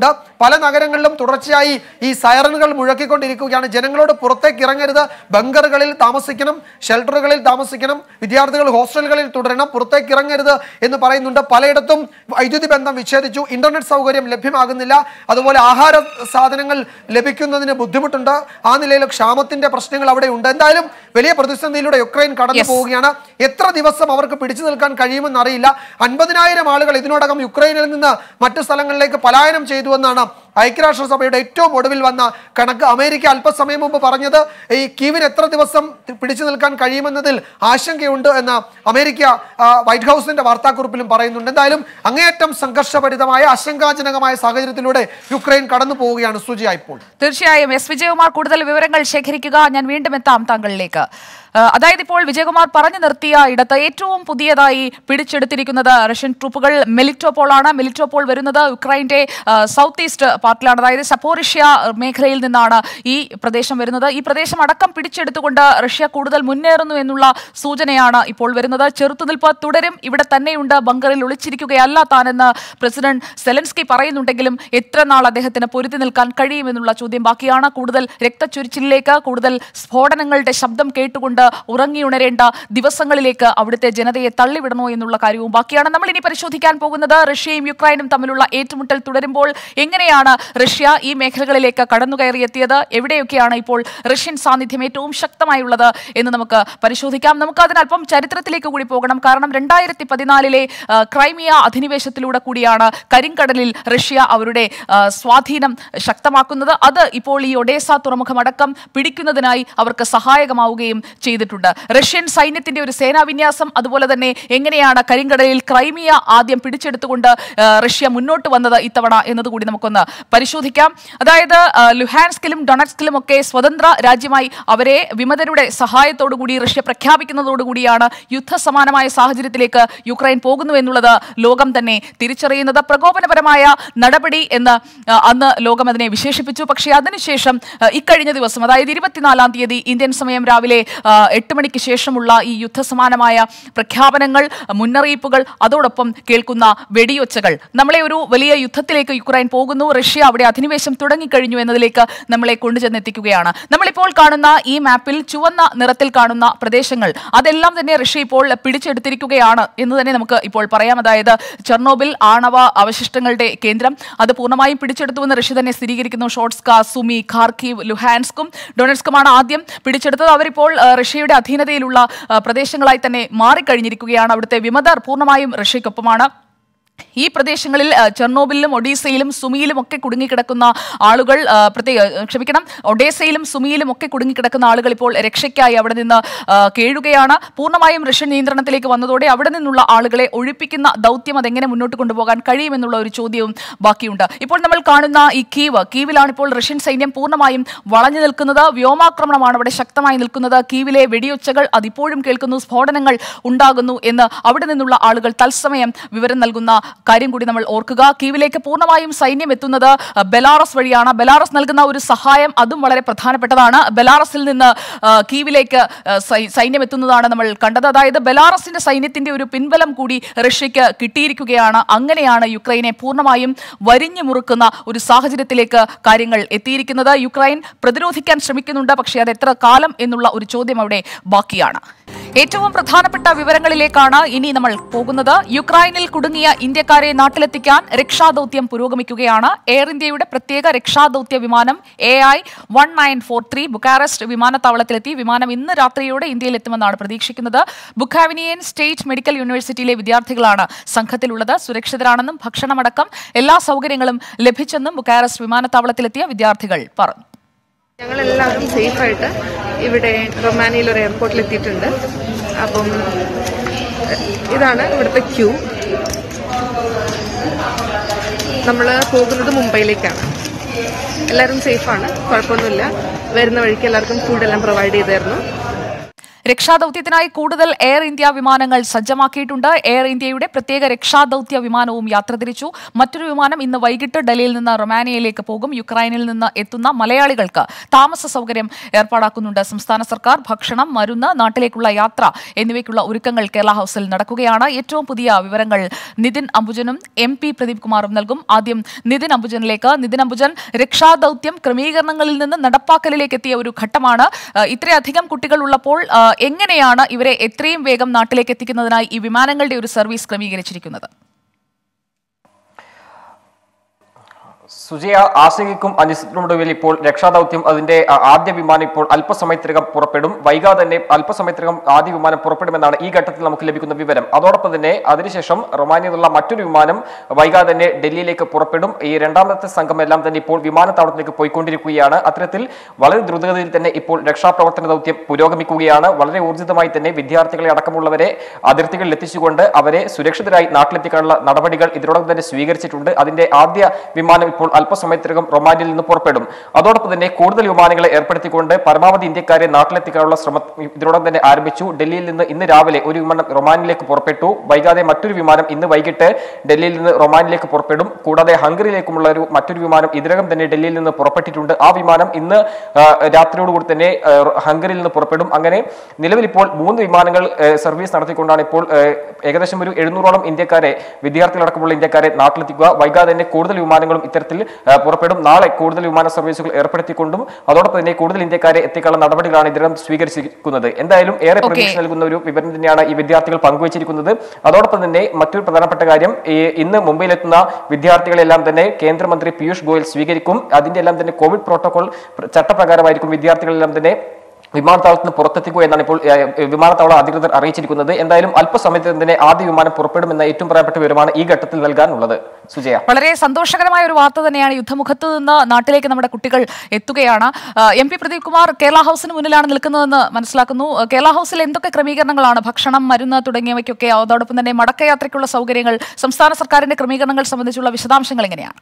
പല നഗരങ്ങളിലും തുടർച്ചയായി ഈ സൈറനുകൾ മുഴക്കിക്കൊണ്ടിരിക്കുകയാണ് ജനങ്ങളോട് പുറത്തേക്ക് ഇറങ്ങരുത് ബങ്കറുകളിൽ താമസിക്കണം ഷെൽട്ടറുകളിൽ താമസിക്കണം വിദ്യാർത്ഥികൾ ഹോസ്റ്റലുകളിൽ തുടരണം പുറത്തേക്ക് ഇറങ്ങരുത് എന്ന് പറയുന്നുണ്ട് പലയിടത്തും വൈദ്യുതി ബന്ധം വിച്ഛേദിച്ചു ഇന്റർനെറ്റ് സൗകര്യം ലഭ്യമാകുന്നില്ല അതുപോലെ ആഹാര സാധനങ്ങൾ ലഭിക്കുന്നതിന് ബുദ്ധിമുട്ടുണ്ട് ആ നിലയിൽ ക്ഷാമത്തിന്റെ പ്രശ്നങ്ങൾ അവിടെ ഉണ്ട് എന്തായാലും വലിയ പ്രതിസന്ധിയിലൂടെ യുക്രൈൻ കടന്നു Yes. പോവുകയാണ് എത്ര ദിവസം അവർക്ക് പിടിച്ചു നിൽക്കാൻ കഴിയുമെന്ന് അറിയില്ല അൻപതിനായിരം ആളുകൾ ഇതിനോടകം യുക്രൈനിൽ നിന്ന് മറ്റു സ്ഥലങ്ങളിലേക്ക് പലായനം ചെയ്തു എന്നാണ് ഐക്യരാഷ്ട്രസഭയുടെ ഏറ്റവും ഒടുവിൽ വന്ന കണക്ക് അമേരിക്ക അല്പസമയം മുമ്പ് പറഞ്ഞത് ഈ കീവിന് എത്ര ദിവസം പിടിച്ചു നിൽക്കാൻ കഴിയുമെന്നതിൽ ആശങ്കയുണ്ട് എന്ന് അമേരിക്ക ആ, വൈറ്റ് ഹൗസിന്റെ വാർത്താക്കുറിപ്പിലും പറയുന്നുണ്ട് എന്തായാലും അങ്ങേയറ്റം സംഘർഷഭരിതമായ ആശങ്കാജനകമായ സാഹചര്യത്തിലൂടെ യുക്രൈൻ കടന്നു പോവുകയാണ് സുജിയ ഇപ്പോൾ തീർച്ചയായും എസ് വിജയകുമാർ കൂടുതൽ വിവരങ്ങൾ ശേഖരിക്കുക ഞാൻ വീണ്ടും എത്താം താങ്കളിലേക്ക് ആ, അതായത് ഇപ്പോൾ വിജയകുമാർ പറഞ്ഞു നിർത്തിയ ഇടത്ത് ഏറ്റവും പുതിയതായി പിടിച്ചെടുത്തിരിക്കുന്നത് റഷ്യൻ ട്രൂപ്പുകൾ മെലിറ്റോപോൾ ആണ് മെലിറ്റോപോൾ വരുന്നത് യുക്രൈന്റെ ആ, സൗത്ത് ഈസ്റ്റ് പാർട്ടിലാണ് അതായത് സപ്പോറിഷ്യ മേഖലയിൽ നിന്നാണ് ഈ പ്രദേശം വരുന്നത് ഈ പ്രദേശം അടക്കം പിടിച്ചെടുത്തുകൊണ്ട് റഷ്യ കൂടുതൽ മുന്നേറുന്നു എന്നുള്ള സൂചനയാണ് ഇപ്പോൾ വരുന്നത് ചെറുത്തുനിൽപ്പ് തുടരും ഇവിടെ തന്നെയുണ്ട് ബങ്കറിൽ ഒളിച്ചിരിക്കുകയല്ല താനെന്ന് പ്രസിഡന്റ് സെലൻസ്കി പറയുന്നുണ്ടെങ്കിലും എത്ര നാൾ അദ്ദേഹത്തിന് പൊരുതി നിൽക്കാൻ കഴിയുമെന്നുള്ള ചോദ്യം ബാക്കിയാണ് കൂടുതൽ രക്തച്ചൊരിച്ചിലേക്ക് കൂടുതൽ സ്ഫോടനങ്ങളുടെ ശബ്ദം കേട്ടുകൊണ്ട് ഉറങ്ങിയുണരേണ്ട ദിവസങ്ങളിലേക്ക് അവിടുത്തെ ജനതയെ തള്ളിവിടണോ എന്നുള്ള കാര്യവും ബാക്കിയാണ് നമ്മൾ ഇനി പരിശോധിക്കാൻ പോകുന്നത് റഷ്യയും യുക്രൈനും തമ്മിലുള്ള ഏറ്റുമുട്ടൽ തുടരുമ്പോൾ എങ്ങനെയാണ് റഷ്യ ഈ മേഖലകളിലേക്ക് കടന്നുകയറിയെത്തിയത് എവിടെയൊക്കെയാണ് ഇപ്പോൾ റഷ്യൻ സാന്നിധ്യം ഏറ്റവും ശക്തമായുള്ളത് എന്ന് നമുക്ക് പരിശോധിക്കാം നമുക്ക് അതിനല്പം ചരിത്രത്തിലേക്ക് കൂടി പോകണം കാരണം രണ്ടായിരത്തി പതിനാലിലെ ആ, ക്രൈമിയ അധിനിവേശത്തിലൂടെ കൂടിയാണ് കരിങ്കടലിൽ റഷ്യ അവരുടെ ആ, സ്വാധീനം ശക്തമാക്കുന്നത് അത് ഇപ്പോൾ ഈ ഒഡേസ തുറമുഖമടക്കം പിടിക്കുന്നതിനായി അവർക്ക് സഹായകമാവുകയും ചെയ്തിട്ടുണ്ട് റഷ്യൻ സൈന്യത്തിന്റെ ഒരു സേനാവിന്യാസം അതുപോലെ തന്നെ എങ്ങനെയാണ് കരിങ്കടലിൽ ക്രൈമിയ ആദ്യം പിടിച്ചെടുത്തുകൊണ്ട് ആ, റഷ്യ മുന്നോട്ട് വന്നത് ഇത്തവണ എന്നതുകൂടി നമുക്കൊന്ന് പരിശോധിക്കാം അതായത് ആ, ലുഹാൻസ്കിലും ഡൊണറ്റ്സ്കിലും ഒക്കെ സ്വതന്ത്ര രാജ്യമായി അവരെ വിമതരുടെ സഹായത്തോടുകൂടി റഷ്യ പ്രഖ്യാപിക്കുന്നതോടുകൂടിയാണ് യുദ്ധസമാനമായ സാഹചര്യത്തിലേക്ക് യുക്രൈൻ പോകുന്നു എന്നുള്ളത് ലോകം തന്നെ തിരിച്ചറിയുന്നത് പ്രകോപനപരമായ നടപടി എന്ന് ആ, അന്ന് ലോകം അതിനെ വിശേഷിപ്പിച്ചു പക്ഷേ അതിനുശേഷം ആ, ഇക്കഴിഞ്ഞ ദിവസം അതായത് ഇരുപത്തിനാലാം തീയതി ഇന്ത്യൻ സമയം രാവിലെ ആ, എട്ട് മണിക്ക് ശേഷമുള്ള ഈ യുദ്ധസമാനമായ പ്രഖ്യാപനങ്ങൾ മുന്നറിയിപ്പുകൾ അതോടൊപ്പം കേൾക്കുന്ന വെടിയൊച്ചകൾ നമ്മളെ ഒരു വലിയ യുദ്ധത്തിലേക്ക് യുക്രൈൻ പോകുന്നു റഷ്യ അവിടെ അധിനിവേശം തുടങ്ങിക്കഴിഞ്ഞു എന്നതിലേക്ക് നമ്മളെ കൊണ്ടുചെന്നെത്തിക്കുകയാണ് നമ്മളിപ്പോൾ കാണുന്ന ഈ മാപ്പിൽ ചുവന്ന നിറത്തിൽ കാണുന്ന പ്രദേശങ്ങൾ അതെല്ലാം തന്നെ റഷ്യ ഇപ്പോൾ പിടിച്ചെടുത്തിരിക്കുകയാണ് എന്ന് തന്നെ നമുക്ക് ഇപ്പോൾ പറയാം അതായത് ചെർണോബിൽ ആണവ അവശിഷ്ടങ്ങളുടെ കേന്ദ്രം അത് പൂർണ്ണമായും പിടിച്ചെടുത്തുവെന്ന് റഷ്യ തന്നെ സ്ഥിരീകരിക്കുന്നു ഷോട്സ്ക സുമി ഖാർക്കീവ് ലുഹാൻസ്കും ഡൊണറ്റ്സ്കുമാണ് ആദ്യം പിടിച്ചെടുത്തത് അവരിപ്പോൾ ആ, റഷ്യയുടെ അധീനതയിലുള്ള ആ, പ്രദേശങ്ങളായി തന്നെ മാറിക്കഴിഞ്ഞിരിക്കുകയാണ് അവിടുത്തെ വിമതർ പൂർണ്ണമായും റഷ്യയ്ക്കൊപ്പമാണ് ഈ പ്രദേശങ്ങളിൽ ആ, ചെർണോബിലും ഒഡീസയിലും സുമിയിലും ഒക്കെ കുടുങ്ങിക്കിടക്കുന്ന ആളുകൾ ആ, പ്രത്യേക ക്ഷമിക്കണം ഒഡേസയിലും സുമിയിലും ഒക്കെ കുടുങ്ങിക്കിടക്കുന്ന ആളുകൾ ഇപ്പോൾ രക്ഷയ്ക്കായി അവിടെ നിന്ന് ആ, കേഴുകയാണ് പൂർണ്ണമായും റഷ്യൻ നിയന്ത്രണത്തിലേക്ക് വന്നതോടെ അവിടെ നിന്നുള്ള ആളുകളെ ഒഴിപ്പിക്കുന്ന ദൗത്യം അതെങ്ങനെ മുന്നോട്ട് കൊണ്ടുപോകാൻ കഴിയുമെന്നുള്ള ഒരു ചോദ്യവും ബാക്കിയുണ്ട് ഇപ്പോൾ നമ്മൾ കാണുന്ന ഈ കീവ് കീവിലാണ് ഇപ്പോൾ റഷ്യൻ സൈന്യം പൂർണ്ണമായും വളഞ്ഞു നിൽക്കുന്നത് വ്യോമാക്രമണമാണ് അവിടെ ശക്തമായി നിൽക്കുന്നത് കീവിലെ വെടിയൊച്ചകൾ അതിപ്പോഴും കേൾക്കുന്നു സ്ഫോടനങ്ങൾ ഉണ്ടാകുന്നു എന്ന് അവിടെ നിന്നുള്ള ആളുകൾ തത്സമയം വിവരം നൽകുന്ന കാര്യം കൂടി നമ്മൾ ഓർക്കുക കീവിലേക്ക് പൂർണ്ണമായും സൈന്യം എത്തുന്നത് അഹ്, ബെലാറസ് വഴിയാണ് ബെലാറസ് നൽകുന്ന ഒരു സഹായം അതും വളരെ പ്രധാനപ്പെട്ടതാണ് ബെലാറസിൽ നിന്ന് അഹ്, കീവിലേക്ക് അഹ്, സൈ- സൈന്യം എത്തുന്നതാണ് നമ്മൾ കണ്ടത് അതായത് ബെലാറസിന്റെ സൈന്യത്തിന്റെ ഒരു പിൻബലം കൂടി റഷ്യക്ക് കിട്ടിയിരിക്കുകയാണ് അങ്ങനെയാണ് യുക്രൈനെ പൂർണ്ണമായും വരിഞ്ഞു മുറുക്കുന്ന ഒരു സാഹചര്യത്തിലേക്ക് കാര്യങ്ങൾ എത്തിയിരിക്കുന്നത് യുക്രൈൻ പ്രതിരോധിക്കാൻ ശ്രമിക്കുന്നുണ്ട് പക്ഷേ അത് എത്ര കാലം എന്നുള്ള ഒരു ചോദ്യം അവിടെ ബാക്കിയാണ് ഏറ്റവും പ്രധാനപ്പെട്ട വിവരങ്ങളിലേക്കാണ് ഇനി നമ്മൾ പോകുന്നത് യുക്രൈനിൽ കുടുങ്ങിയ ഇന്ത്യക്കാരെ നാട്ടിലെത്തിക്കാൻ രക്ഷാദൌത്യം പുരോഗമിക്കുകയാണ് എയർ ഇന്ത്യയുടെ പ്രത്യേക രക്ഷാദൌത്യ വിമാനം A I one nine four three Bucharest വിമാനത്താവളത്തിലെത്തി വിമാനം ഇന്ന് രാത്രിയോടെ ഇന്ത്യയിലെത്തുമെന്നാണ് പ്രതീക്ഷിക്കുന്നത് ബുക്കാവിനിയൻ സ്റ്റേറ്റ് മെഡിക്കൽ യൂണിവേഴ്സിറ്റിയിലെ വിദ്യാർത്ഥികളാണ് സംഘത്തിലുള്ളത് സുരക്ഷിതരാണെന്നും ഭക്ഷണമടക്കം എല്ലാ സൗകര്യങ്ങളും ലഭിച്ചെന്നും ബുക്കാറസ്റ്റ് വിമാനത്താവളത്തിലെത്തിയ വിദ്യാർത്ഥികൾ പറഞ്ഞു ഞങ്ങളെല്ലാവരും സേഫായിട്ട് ഇവിടെ റൊമാനിയയിൽ ഒരു എയർപോർട്ടിൽ എത്തിയിട്ടുണ്ട് അപ്പം ഇതാണ് ഇവിടുത്തെ ക്യൂ നമ്മൾ പോകുന്നത് മുംബൈയിലേക്കാണ് എല്ലാവരും സേഫാണ് കുഴപ്പമൊന്നുമില്ല വരുന്ന വഴിക്ക് എല്ലാവർക്കും ഫുഡെല്ലാം പ്രൊവൈഡ് ചെയ്തായിരുന്നു രക്ഷാദൌത്യത്തിനായി കൂടുതൽ എയർ ഇന്ത്യ വിമാനങ്ങൾ സജ്ജമാക്കിയിട്ടുണ്ട് എയർ ഇന്ത്യയുടെ പ്രത്യേക രക്ഷാദൌത്യ വിമാനവും യാത്ര തിരിച്ചു മറ്റൊരു വിമാനം ഇന്ന് വൈകിട്ട് ഡൽഹിയിൽ നിന്ന് റൊമാനിയയിലേക്ക് പോകും യുക്രൈനിൽ നിന്ന് എത്തുന്ന മലയാളികൾക്ക് താമസ സൗകര്യം ഏർപ്പാടാക്കുന്നുണ്ട് സംസ്ഥാന സർക്കാർ ഭക്ഷണം മരുന്ന് നാട്ടിലേക്കുള്ള യാത്ര എന്നിവയ്ക്കുള്ള ഒരുക്കങ്ങൾ കേരള ഹൌസിൽ നടക്കുകയാണ് ഏറ്റവും പുതിയ വിവരങ്ങൾ നിതിൻ അംബുജനും എം പി പ്രദീപ് കുമാറും നൽകും ആദ്യം നിതിൻ അംബുജനിലേക്ക് നിതിൻ അംബുജൻ രക്ഷാദൌത്യം ക്രമീകരണങ്ങളിൽ നിന്ന് നടപ്പാക്കലിലേക്ക് എത്തിയ ഒരു ഘട്ടമാണ് ആ, ഇത്രയധികം കുട്ടികൾ ഉള്ളപ്പോൾ ആ, എങ്ങനെയാണ് ഇവരെ എത്രയും വേഗം നാട്ടിലേക്ക് എത്തിക്കുന്നതിനായി ഈ വിമാനങ്ങളുടെ ഒരു സർവീസ് ക്രമീകരിച്ചിരിക്കുന്നത് സുജയ ആശങ്കയ്ക്കും അനിശ്ചിതത്തിനുമൊടുവിൽ ഇപ്പോൾ രക്ഷാദൌത്യം അതിന്റെ ആ, ആദ്യ വിമാനം ഇപ്പോൾ അല്പസമയത്തിനകം പുറപ്പെടും വൈകാതെ തന്നെ അല്പസമയത്തിനകം ആദ്യ വിമാനം പുറപ്പെടുമെന്നാണ് ഈ ഘട്ടത്തിൽ നമുക്ക് ലഭിക്കുന്ന വിവരം അതോടൊപ്പം തന്നെ അതിനുശേഷം റൊമാനിയയിൽ നിന്നുള്ള മറ്റൊരു വിമാനം വൈകാതെ തന്നെ ഡൽഹിയിലേക്ക് പുറപ്പെടും ഈ രണ്ടാമത്തെ സംഘം എല്ലാം തന്നെ ഇപ്പോൾ വിമാനത്താവളത്തിലേക്ക് പോയിക്കൊണ്ടിരിക്കുകയാണ് അത്തരത്തിൽ വളരെ ദ്രുതഗതിയിൽ തന്നെ ഇപ്പോൾ രക്ഷാപ്രവർത്തന ദൗത്യം പുരോഗമിക്കുകയാണ് വളരെ ഊർജിതമായി തന്നെ വിദ്യാർത്ഥികളെ അടക്കമുള്ളവരെ അതിർത്തികളിൽ എത്തിച്ചുകൊണ്ട് അവരെ സുരക്ഷിതരായി നാട്ടിലെത്തിക്കാനുള്ള നടപടികൾ ഇതിനോടൊപ്പം തന്നെ സ്വീകരിച്ചിട്ടുണ്ട് അതിന്റെ ആദ്യ വിമാനം ഇപ്പോൾ അല്പസമയത്തിനകം റൊമാനിയയിൽ നിന്ന് പുറപ്പെടും അതോടൊപ്പം തന്നെ കൂടുതൽ വിമാനങ്ങളെ ഏർപ്പെടുത്തിക്കൊണ്ട് പരമാവധി ഇന്ത്യക്കാരെ നാട്ടിലെത്തിക്കാനുള്ള ശ്രമം ഇതിനോടൊപ്പം തന്നെ ആരംഭിച്ചു ഡൽഹിയിൽ നിന്ന് ഇന്ന് രാവിലെ ഒരു വിമാനം റൊമാനിയയിലേക്ക് പുറപ്പെട്ടു വൈകാതെ മറ്റൊരു വിമാനം ഇന്ന് വൈകിട്ട് ഡൽഹിയിൽ നിന്ന് റൊമാനിയയിലേക്ക് പുറപ്പെടും കൂടാതെ ഹംഗറിയിലേക്കുമുള്ള ഒരു മറ്റൊരു വിമാനം ഇതിനകം തന്നെ ഡൽഹിയിൽ നിന്ന് പുറപ്പെട്ടിട്ടുണ്ട് ആ വിമാനം ഇന്ന് ആ, രാത്രിയോടുകൂടി തന്നെ ആ, ഹംഗറിയിൽ നിന്ന് പുറപ്പെടും അങ്ങനെ നിലവിൽ ഇപ്പോൾ മൂന്ന് വിമാനങ്ങൾ ആ, സർവീസ് നടത്തിക്കൊണ്ടാണ് ഇപ്പോൾ ആ, ഏകദേശം ഒരു എഴുന്നൂറോളം ഇന്ത്യക്കാരെ വിദ്യാർത്ഥികളടക്കമുള്ള ഇന്ത്യക്കാരെ നാട്ടിലെത്തിക്കുക വൈകാതെ തന്നെ കൂടുതൽ വിമാനങ്ങളും ഇത്തരത്തിൽ ആ, പുറപ്പെടും നാളെ കൂടുതൽ വിമാന സർവീസുകൾ ഏർപ്പെടുത്തിക്കൊണ്ടും അതോടൊപ്പം തന്നെ കൂടുതൽ ഇന്ത്യക്കാരെ എത്തിക്കാനുള്ള നടപടികളാണ് ഇതിനകം സ്വീകരിച്ചിരിക്കുന്നത് എന്തായാലും ഏറെ Okay. പ്രതീക്ഷ നൽകുന്ന ഒരു വിവരം തന്നെയാണ് ഈ വിദ്യാർത്ഥികൾ പങ്കുവച്ചിരിക്കുന്നത് അതോടൊപ്പം തന്നെ മറ്റൊരു പ്രധാനപ്പെട്ട കാര്യം ഈ ഇന്ന് മുംബൈയിലെത്തുന്ന വിദ്യാർത്ഥികളെല്ലാം തന്നെ കേന്ദ്രമന്ത്രി പീയൂഷ് ഗോയൽ സ്വീകരിക്കും അതിന്റെ എല്ലാം തന്നെ കോവിഡ് പ്രോട്ടോകോൾ പ്ര- ചട്ടപ്രകാരമായിരിക്കും വിദ്യാർത്ഥികളെല്ലാം തന്നെ വിമാനത്താവളത്തിൽ നിന്ന് പുറത്തെത്തിക്കുക എന്നാണ് ഇപ്പോൾ ഏഹ്, വിമാനത്താവള അധികൃതർ അറിയിച്ചിരിക്കുന്നത് എന്തായാലും അല്പസമയത്ത് തന്നെ ആദ്യ വിമാനം പുറപ്പെടുമെന്ന ഏറ്റവും പ്രധാനപ്പെട്ട വിവരമാണ് ഈ ഘട്ടത്തിൽ നൽകാനുള്ളത് സുജയ വളരെ സന്തോഷകരമായ ഒരു വാർത്ത തന്നെയാണ് യുദ്ധമുഖത്ത് നിന്ന് നാട്ടിലേക്ക് നമ്മുടെ കുട്ടികൾ എത്തുകയാണ് ആ, എം പി പ്രദീപ് കുമാർ കേരള ഹൗസിന് മുന്നിലാണ് നിൽക്കുന്നതെന്ന് മനസ്സിലാക്കുന്നു ആ, കേരള ഹൗസിൽ എന്തൊക്കെ ക്രമീകരണങ്ങളാണ് ഭക്ഷണം മരുന്ന് തുടങ്ങിയവയ്ക്കൊക്കെ അതോടൊപ്പം തന്നെ മടക്കയാത്രയ്ക്കുള്ള സൗകര്യങ്ങൾ സംസ്ഥാന സർക്കാരിന്റെ ക്രമീകരണങ്ങൾ സംബന്ധിച്ചുള്ള വിശദാംശങ്ങൾ എങ്ങനെയാണ്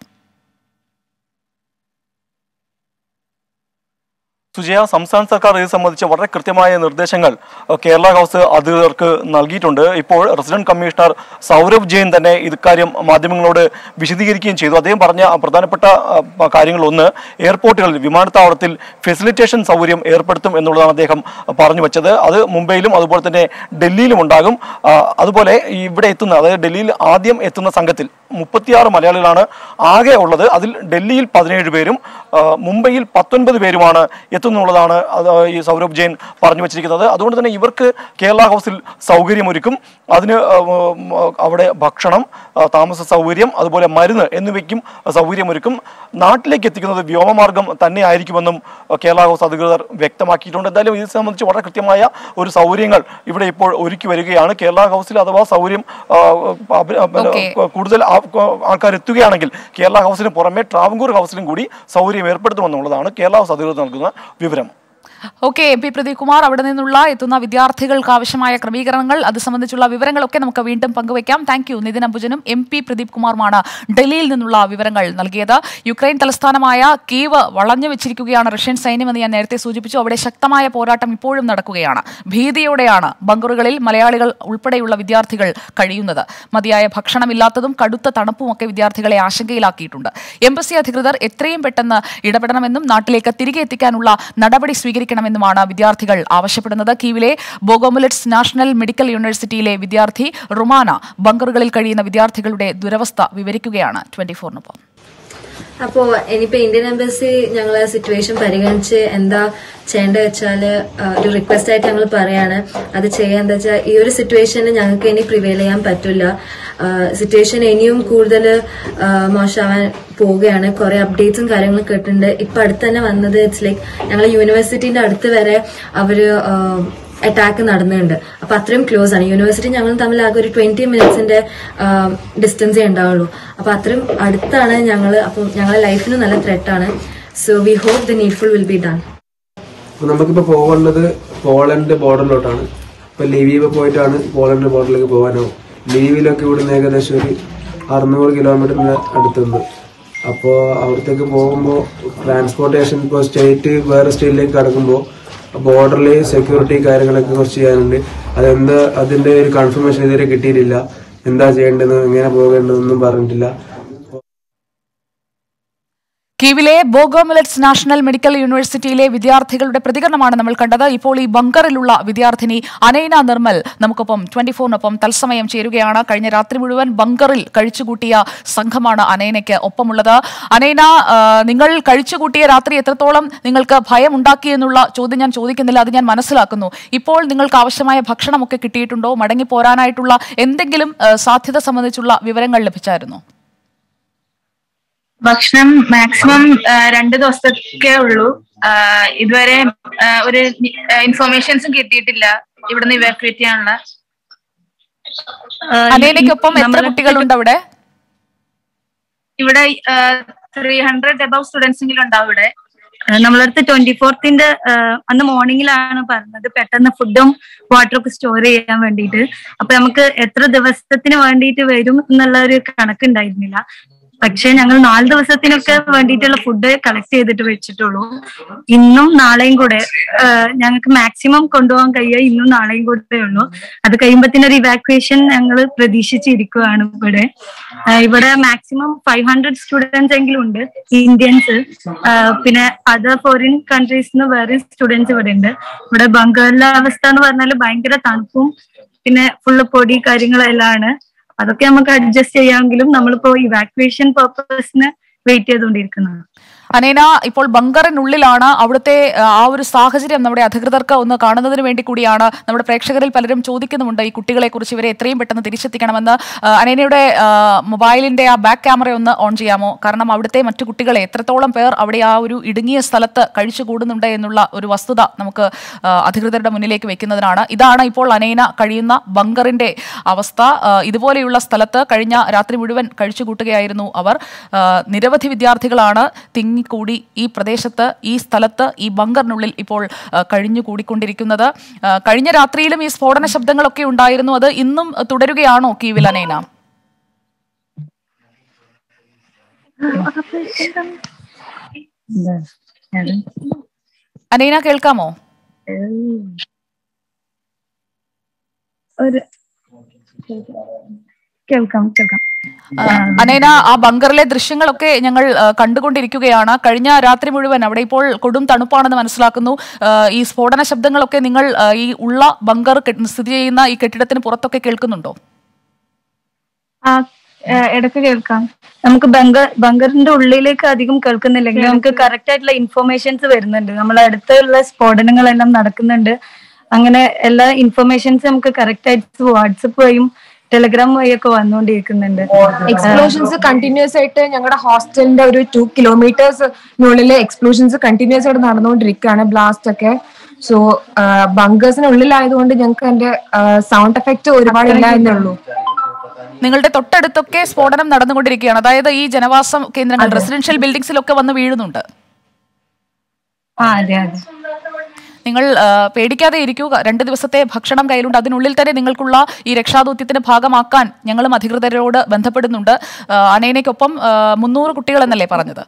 സുജയ സംസ്ഥാന സർക്കാർ ഇത് സംബന്ധിച്ച് വളരെ കൃത്യമായ നിർദ്ദേശങ്ങൾ അഹ്, കേരള ഹൗസ് അധികൃതർക്ക് നൽകിയിട്ടുണ്ട് ഇപ്പോൾ റെസിഡന്റ് കമ്മീഷണർ സൗരഭ് ജെയിൻ തന്നെ ഇക്കാര്യം മാധ്യമങ്ങളോട് വിശദീകരിക്കുകയും ചെയ്തു അദ്ദേഹം പറഞ്ഞ പ്രധാനപ്പെട്ട അഹ്, കാര്യങ്ങൾ ഒന്ന് എയർപോർട്ടുകളിൽ വിമാനത്താവളത്തിൽ ഫെസിലിറ്റേഷൻ സൗകര്യം ഏർപ്പെടുത്തും എന്നുള്ളതാണ് അദ്ദേഹം പറഞ്ഞു വെച്ചത് അത് മുംബൈയിലും അതുപോലെ തന്നെ ഡൽഹിയിലും ഉണ്ടാകും അഹ്, അതുപോലെ ഈ ഇവിടെ എത്തുന്ന അതായത് ഡൽഹിയിൽ ആദ്യം എത്തുന്ന സംഘത്തിൽ മുപ്പത്തിയാറ് മലയാളികളാണ് ആകെ ഉള്ളത് അതിൽ ഡൽഹിയിൽ പതിനേഴ് പേരും ആ, മുംബൈയിൽ പത്തൊൻപത് പേരുമാണ് എത്തുന്നുള്ളതാണ് അത് ഈ സൗരഭ് ജെയിൻ പറഞ്ഞു വച്ചിരിക്കുന്നത് അതുകൊണ്ട് തന്നെ ഇവർക്ക് കേരള ഹൗസിൽ സൗകര്യമൊരുക്കും അതിന് ആ, ഉം, അവിടെ ഭക്ഷണം ആ, താമസ സൗകര്യം അതുപോലെ മരുന്ന് എന്നിവയ്ക്കും സൗകര്യമൊരുക്കും നാട്ടിലേക്ക് എത്തിക്കുന്നത് വ്യോമമാർഗം തന്നെ ആയിരിക്കുമെന്നും കേരള ഹൗസ് അധികൃതർ വ്യക്തമാക്കിയിട്ടുണ്ട് എന്തായാലും ഇത് സംബന്ധിച്ച് വളരെ കൃത്യമായ ഒരു സൗകര്യങ്ങൾ ഇവിടെ ഇപ്പോൾ ഒരുക്കി വരികയാണ് കേരള ഹൗസിൽ അഥവാ സൗകര്യം ആ, അഭി- പിന്നെ Okay. കൂടുതൽ ആ- ആൾക്കാർ എത്തുകയാണെങ്കിൽ കേരള ഹൗസിന് പുറമെ ട്രാവൻകൂർ ഹൗസിലും കൂടി സൗകര്യം ഏർപ്പെടുത്തുമെന്നുള്ളതാണ് കേരള ഹൗസ് അധികൃതർ നൽകുന്ന വിവരം okay M P Pradeep Kumar അവിടെ നിന്നുള്ള എത്തുന്ന വിദ്യാർത്ഥികൾക്ക് ആവശ്യമായ ക്രമീകരണങ്ങൾ അത് സംബന്ധിച്ചുള്ള വിവരങ്ങളൊക്കെ നമുക്ക് വീണ്ടും പങ്കുവയ്ക്കാം താങ്ക് യു നിതിൻ അംബുജനും എം പി പ്രദീപ് കുമാറുമാണ് ഡൽഹിയിൽ നിന്നുള്ള വിവരങ്ങൾ നൽകിയത് യുക്രൈൻ തലസ്ഥാനമായ കീവ് വളഞ്ഞു വെച്ചിരിക്കുകയാണ് റഷ്യൻ സൈന്യമെന്ന് ഞാൻ നേരത്തെ സൂചിപ്പിച്ചു അവിടെ ശക്തമായ പോരാട്ടം ഇപ്പോഴും നടക്കുകയാണ് ഭീതിയോടെയാണ് ബങ്കറുകളിൽ മലയാളികൾ ഉൾപ്പെടെയുള്ള വിദ്യാർത്ഥികൾ കഴിയുന്നത് മതിയായ ഭക്ഷണമില്ലാത്തതും കടുത്ത തണുപ്പുമൊക്കെ വിദ്യാർത്ഥികളെ ആശങ്കയിലാക്കിയിട്ടുണ്ട് എംബസി അധികൃതർ എത്രയും പെട്ടെന്ന് ഇടപെടണമെന്നും നാട്ടിലേക്ക് തിരികെ എത്തിക്കാനുള്ള നടപടി സ്വീകരിക്കണമെന്നുമാണ് വിദ്യാർത്ഥികൾ ആവശ്യപ്പെടുന്നത് കീവിലെ ബോഗോമുലറ്റ്സ് നാഷണൽ മെഡിക്കൽ യൂണിവേഴ്സിറ്റിയിലെ വിദ്യാർത്ഥി റുമാന ബങ്കറുകളിൽ കഴിയുന്ന വിദ്യാർത്ഥികളുടെ ദുരവസ്ഥ വിവരിക്കുകയാണ് ട്വന്റി ഫോറിനൊപ്പം അപ്പോ ഇനിയിപ്പോ ഇന്ത്യൻ എംബസി ഞങ്ങളെ സിറ്റുവേഷൻ പരിഗണിച്ച് എന്താ ചെയ്യേണ്ടത് വെച്ചാല് ആ, ഒരു റിക്വസ്റ്റ് ആയിട്ട് ഞങ്ങൾ പറയാണ് അത് ചെയ്യാൻ എന്താ വെച്ചാൽ ഈ ഒരു സിറ്റുവേഷനിൽ ഞങ്ങൾക്ക് ഇനി പ്രിവെയിൽ ചെയ്യാൻ പറ്റില്ല സിറ്റുവേഷൻ ഇനിയും കൂടുതൽ മോശമാവാൻ പോവുകയാണ് കുറെ അപ്ഡേറ്റ്സും കാര്യങ്ങളും കേട്ടിട്ടുണ്ട് ഇപ്പൊ അടുത്ത് തന്നെ വന്നത് ഇറ്റ്സ് ലൈക്ക് ഞങ്ങളെ യൂണിവേഴ്സിറ്റിന്റെ അടുത്ത് വരെ അവര് അറ്റാക്ക് നടന്നുണ്ട് അപ്പൊ അത്രയും ക്ലോസ് ആണ് യൂണിവേഴ്സിറ്റി ഞങ്ങൾ തമ്മിൽ ആകെ ഒരു ട്വന്റി മിനിറ്റ്സിന്റെ ഡിസ്റ്റൻസേ ഉണ്ടാവുള്ളൂ അപ്പൊ അത്രയും അടുത്താണ് ഞങ്ങൾ അപ്പം ഞങ്ങളുടെ ലൈഫിന് നല്ല ത്രെട്ടാണ് so we hope the needful will be done അപ്പൊ നമുക്കിപ്പോ പോകേണ്ടത് പോളണ്ട് ബോർഡറിലോട്ടാണ് ഇപ്പൊ ലിവീവ് പോയിട്ടാണ് പോളണ്ട് ബോർഡറിലേക്ക് പോകാനാവും ലിവീവിലൊക്കെ ഇവിടുന്ന് ഏകദേശം ഒരു അറുന്നൂറ് കിലോമീറ്ററിന് അടുത്തുണ്ട് അപ്പോൾ അവിടത്തേക്ക് പോകുമ്പോൾ ട്രാൻസ്പോർട്ടേഷൻ ഇപ്പോൾ സ്റ്റേറ്റ് വേറെ സ്റ്റേറ്റിലേക്ക് കടക്കുമ്പോൾ ബോർഡറിൽ സെക്യൂരിറ്റി കാര്യങ്ങളൊക്കെ കുറച്ച് ചെയ്യാനുണ്ട് അതെന്താ അതിന്റെ ഒരു കൺഫർമേഷൻ ഇതുവരെ കിട്ടിയിട്ടില്ല എന്താ ചെയ്യേണ്ടതെന്ന് എങ്ങനെ പോകേണ്ടതെന്നൊന്നും പറഞ്ഞിട്ടില്ല കീവിലെ ബോഗോ മിലറ്റ്സ് നാഷണൽ മെഡിക്കൽ യൂണിവേഴ്സിറ്റിയിലെ വിദ്യാർത്ഥികളുടെ പ്രതികരണമാണ് നമ്മൾ കണ്ടത് ഇപ്പോൾ ഈ ബങ്കറിലുള്ള വിദ്യാർത്ഥിനി അനൈന നിർമ്മൽ നമുക്കൊപ്പം ട്വന്റി ഫോറിനൊപ്പം തത്സമയം ചേരുകയാണ് കഴിഞ്ഞ രാത്രി മുഴുവൻ ബങ്കറിൽ കഴിച്ചുകൂട്ടിയ സംഘമാണ് അനൈനയ്ക്ക് ഒപ്പമുള്ളത് അനൈന ആ, നിങ്ങൾ കഴിച്ചുകൂട്ടിയ രാത്രി എത്രത്തോളം നിങ്ങൾക്ക് ഭയം ഉണ്ടാക്കിയെന്നുള്ള ചോദ്യം ഞാൻ ചോദിക്കുന്നില്ല അത് ഞാൻ മനസ്സിലാക്കുന്നു ഇപ്പോൾ നിങ്ങൾക്ക് ആവശ്യമായ ഭക്ഷണമൊക്കെ കിട്ടിയിട്ടുണ്ടോ മടങ്ങി പോരാനായിട്ടുള്ള എന്തെങ്കിലും ആ, സാധ്യത സംബന്ധിച്ചുള്ള വിവരങ്ങൾ ലഭിച്ചായിരുന്നോ ഭക്ഷണം മാക്സിമം രണ്ട് ദിവസത്തേക്കേ ഉള്ളൂ ആ, ഇതുവരെ ആ, ഒരു ഇൻഫർമേഷൻസും കിട്ടിയിട്ടില്ല ഇവിടുന്ന് ഇവാക്യുവേറ്റ് ചെയ്യാനുള്ള ആ, അനൈനയ്ക്കൊപ്പം എത്ര നമ്മള് കുട്ടികളുണ്ട് അവിടെ ഇവിടെ ത്രീ ഹൺഡ്രഡ് അബവ് സ്റ്റുഡൻസ് എങ്കിലും ഉണ്ടാവും ഇവിടെ ആ, നമ്മളടുത്ത് ട്വന്റി ഫോർത്തിന്റെ അന്ന് മോർണിംഗിലാണ് പറഞ്ഞത് പെട്ടെന്ന് ഫുഡും വാട്ടറും ഒക്കെ സ്റ്റോർ ചെയ്യാൻ വേണ്ടിയിട്ട് അപ്പൊ നമുക്ക് എത്ര ദിവസത്തിന് വേണ്ടിയിട്ട് വരും എന്നുള്ള ഒരു കണക്കുണ്ടായിരുന്നില്ല പക്ഷെ ഞങ്ങൾ നാല് ദിവസത്തിനൊക്കെ വേണ്ടിയിട്ടുള്ള ഫുഡ് കളക്ട് ചെയ്തിട്ട് വെച്ചിട്ടുള്ളൂ ഇന്നും നാളെയും കൂടെ ആ, ഞങ്ങൾക്ക് മാക്സിമം കൊണ്ടുപോകാൻ കഴിയുക ഇന്നും നാളെയും കൂടെ ഉള്ളൂ അത് കഴിയുമ്പത്തിന് ഒരു ഇവാക്വേഷൻ ഞങ്ങൾ പ്രതീക്ഷിച്ചിരിക്കുകയാണ് ഇവിടെ ആ, ഇവിടെ മാക്സിമം ഫൈവ് ഹൺഡ്രഡ് സ്റ്റുഡൻസ് എങ്കിലും ഉണ്ട് ഇന്ത്യൻസ് പിന്നെ അതർ ഫോറിൻ കൺട്രീസ് നിന്ന് വേറെ സ്റ്റുഡൻസ് ഇവിടെ ഉണ്ട് ഇവിടെ ബംഗാളിലെ അവസ്ഥ എന്ന് പറഞ്ഞാൽ ഭയങ്കര തണുപ്പും പിന്നെ ഫുള്ള് പൊടി കാര്യങ്ങളെല്ലാം ആണ് അതൊക്കെ നമുക്ക് അഡ്ജസ്റ്റ് ചെയ്യാമെങ്കിലും നമ്മളിപ്പോ ഇവാക്വേഷൻ പർപ്പസിന് വെയിറ്റ് ചെയ്തുകൊണ്ടിരിക്കുന്നത് അനേന ഇപ്പോൾ ബങ്കറിനുള്ളിലാണ് അവിടുത്തെ ആ, ആ ഒരു സാഹചര്യം നമ്മുടെ അധികൃതർക്ക് ഒന്ന് കാണുന്നതിന് വേണ്ടി കൂടിയാണ് നമ്മുടെ പ്രേക്ഷകരിൽ പലരും ചോദിക്കുന്നുമുണ്ട് ഈ കുട്ടികളെ കുറിച്ച് ഇവരെ എത്രയും പെട്ടെന്ന് തിരിച്ചെത്തിക്കണമെന്ന് ആ, അനേനയുടെ ആ, മൊബൈലിന്റെ ആ ബാക്ക് ക്യാമറ ഒന്ന് ഓൺ ചെയ്യാമോ കാരണം അവിടുത്തെ മറ്റു കുട്ടികളെ എത്രത്തോളം പേർ അവിടെ ആ ഒരു ഇടുങ്ങിയ സ്ഥലത്ത് കഴിച്ചു കൂടുന്നുണ്ട് എന്നുള്ള ഒരു വസ്തുത നമുക്ക് ആ, അധികൃതരുടെ മുന്നിലേക്ക് വെക്കുന്നതിനാണ് ഇതാണ് ഇപ്പോൾ അനേന കഴിയുന്ന ബങ്കറിന്റെ അവസ്ഥ ആ, ഇതുപോലെയുള്ള സ്ഥലത്ത് കഴിഞ്ഞ രാത്രി മുഴുവൻ കഴിച്ചു കൂട്ടുകയായിരുന്നു അവർ ആ, നിരവധി വിദ്യാർത്ഥികളാണ് തിങ്ങിക്കൂടി ഈ പ്രദേശത്ത് ഈ സ്ഥലത്ത് ഈ ബങ്കറിനുള്ളിൽ ഇപ്പോൾ ആ, കഴിഞ്ഞു കൂടിക്കൊണ്ടിരിക്കുന്നത് ആ, കഴിഞ്ഞ രാത്രിയിലും ഈ സ്ഫോടന ശബ്ദങ്ങളൊക്കെ ഉണ്ടായിരുന്നു അത് ഇന്നും തുടരുകയാണോ കീവിൽ അനേന അനേന കേൾക്കാമോ ഒരു കേൾക്കാം കേൾക്കാം ആ, അനേന ആ ബങ്കറിലെ ദൃശ്യങ്ങളൊക്കെ ഞങ്ങൾ ആ, കണ്ടുകൊണ്ടിരിക്കുകയാണ് കഴിഞ്ഞ രാത്രി മുഴുവൻ അവിടെ ഇപ്പോൾ കൊടും തണുപ്പാണെന്ന് മനസ്സിലാക്കുന്നു ആ, ഈ സ്ഫോടന ശബ്ദങ്ങളൊക്കെ നിങ്ങൾ ആ, ഈ ഉള്ള ബങ്കർ കെ- സ്ഥിതി ചെയ്യുന്ന ഈ കെട്ടിടത്തിന് പുറത്തൊക്കെ കേൾക്കുന്നുണ്ടോ ആ ഏ, ഇടയ്ക്ക് കേൾക്കാം നമുക്ക് ബംഗർ ബങ്കറിന്റെ ഉള്ളിലേക്ക് അധികം കേൾക്കുന്നില്ലെങ്കിൽ നമുക്ക് കറക്റ്റ് ആയിട്ടുള്ള ഇൻഫർമേഷൻസ് വരുന്നുണ്ട് നമ്മളെ അടുത്തുള്ള സ്ഫോടനങ്ങളെല്ലാം നടക്കുന്നുണ്ട് അങ്ങനെ എല്ലാ ഇൻഫർമേഷൻസ് നമുക്ക് കറക്റ്റ് ആയിട്ട് വാട്സപ്പ് വഴിയും ടെലഗ്രാം വഴിയൊക്കെ വന്നുകൊണ്ടിരിക്കുന്നുണ്ട് എക്സ്പ്ലോഷൻസ് കണ്ടിന്യൂസ് ആയിട്ട് ഞങ്ങളുടെ ഹോസ്റ്റലിന്റെ ഒരു ടു കിലോമീറ്റേഴ്സിനുള്ളിൽ എക്സ്പ്ലോഷൻസ് കണ്ടിന്യൂസ് ആയിട്ട് നടന്നുകൊണ്ടിരിക്കുകയാണ് ബ്ലാസ്റ്റ് ഒക്കെ സോ ബങ്കേഴ്സിനുള്ളിലായതുകൊണ്ട് ഞങ്ങൾക്ക് അതിന്റെ സൗണ്ട് എഫക്റ്റ് ഒരുപാട് ഇല്ല എന്നുള്ളൂ നിങ്ങളുടെ തൊട്ടടുത്തൊക്കെ സ്ഫോടനം നടന്നുകൊണ്ടിരിക്കുകയാണ് അതായത് ഈ ജനവാസ കേന്ദ്രങ്ങൾ റെസിഡൻഷ്യൽ ബിൽഡിംഗ്സിലൊക്കെ വന്ന് വീഴുന്നുണ്ട് ആ അതെ അതെ നിങ്ങൾ ആ, പേടിക്കാതെ ഇരിക്കൂ രണ്ട് ദിവസത്തെ ഭക്ഷണം കയ്യിലുണ്ട് അതിനുള്ളിൽ തന്നെ നിങ്ങൾക്കുള്ള ഈ രക്ഷാദൗത്യത്തിന്റെ ഭാഗമാക്കാൻ ഞങ്ങളും അധികൃതരോട് ബന്ധപ്പെടുന്നുണ്ട് ആ, അനേനയ്ക്കൊപ്പം ആ, മുന്നൂറ് കുട്ടികൾ എന്നല്ലേ പറഞ്ഞത്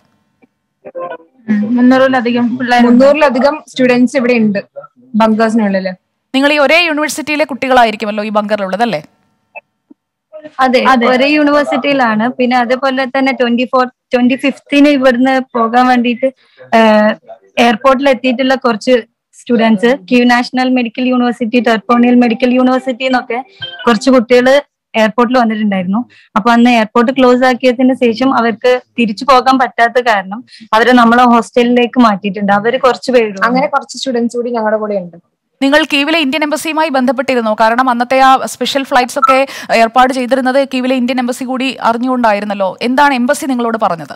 മുന്നൂറിലധികം പിള്ളേർ മുന്നൂറിലധികം സ്റ്റുഡൻസ് ഇവിടെ ഉണ്ട് ബങ്കേഴ്സിനുള്ളിൽ നിങ്ങൾ ഈ ഒരേ യൂണിവേഴ്സിറ്റിയിലെ കുട്ടികളായിരിക്കുമല്ലോ ഈ ബങ്കറിലുള്ളത് അല്ലേ അതെ ഒരേ യൂണിവേഴ്സിറ്റിയിലാണ് പിന്നെ അതേപോലെ തന്നെ ട്വന്റി ഫോർ ട്വന്റി ഫിഫ്തിന് ഇവിടുന്ന് പോകാൻ വേണ്ടിയിട്ട് എയർപോർട്ടിൽ എത്തിയിട്ടുള്ള കുറച്ച് സ്റ്റുഡൻസ് ക്യൂ national medical university Ternopil medical university എന്നൊക്കെ കുറച്ച് കുട്ടികൾ എയർപോർട്ടിൽ വന്നിട്ടുണ്ടായിരുന്നു അപ്പൊ അന്ന് എയർപോർട്ട് ക്ലോസ് ആക്കിയതിന് ശേഷം അവർക്ക് തിരിച്ചു പോകാൻ പറ്റാത്ത കാരണം അവരെ നമ്മളെ ഹോസ്റ്റലിലേക്ക് മാറ്റിയിട്ടുണ്ട് അവര് കുറച്ച് പേര് അങ്ങനെ കുറച്ച് സ്റ്റുഡൻസ് കൂടി ഞങ്ങളുടെ കൂടെ ഉണ്ട് നിങ്ങൾ കീവിലെ ഇന്ത്യൻ എംബസിയുമായി ബന്ധപ്പെട്ടിരുന്നു കാരണം അന്നത്തെ ആ സ്പെഷ്യൽ ഫ്ലൈറ്റ്സ് ഒക്കെ ഏർപ്പാട് ചെയ്തിരുന്നത് കീവിലെ ഇന്ത്യൻ എംബസി കൂടി അറിഞ്ഞുകൊണ്ടായിരുന്നല്ലോ എന്താണ് എംബസി നിങ്ങളോട് പറഞ്ഞത്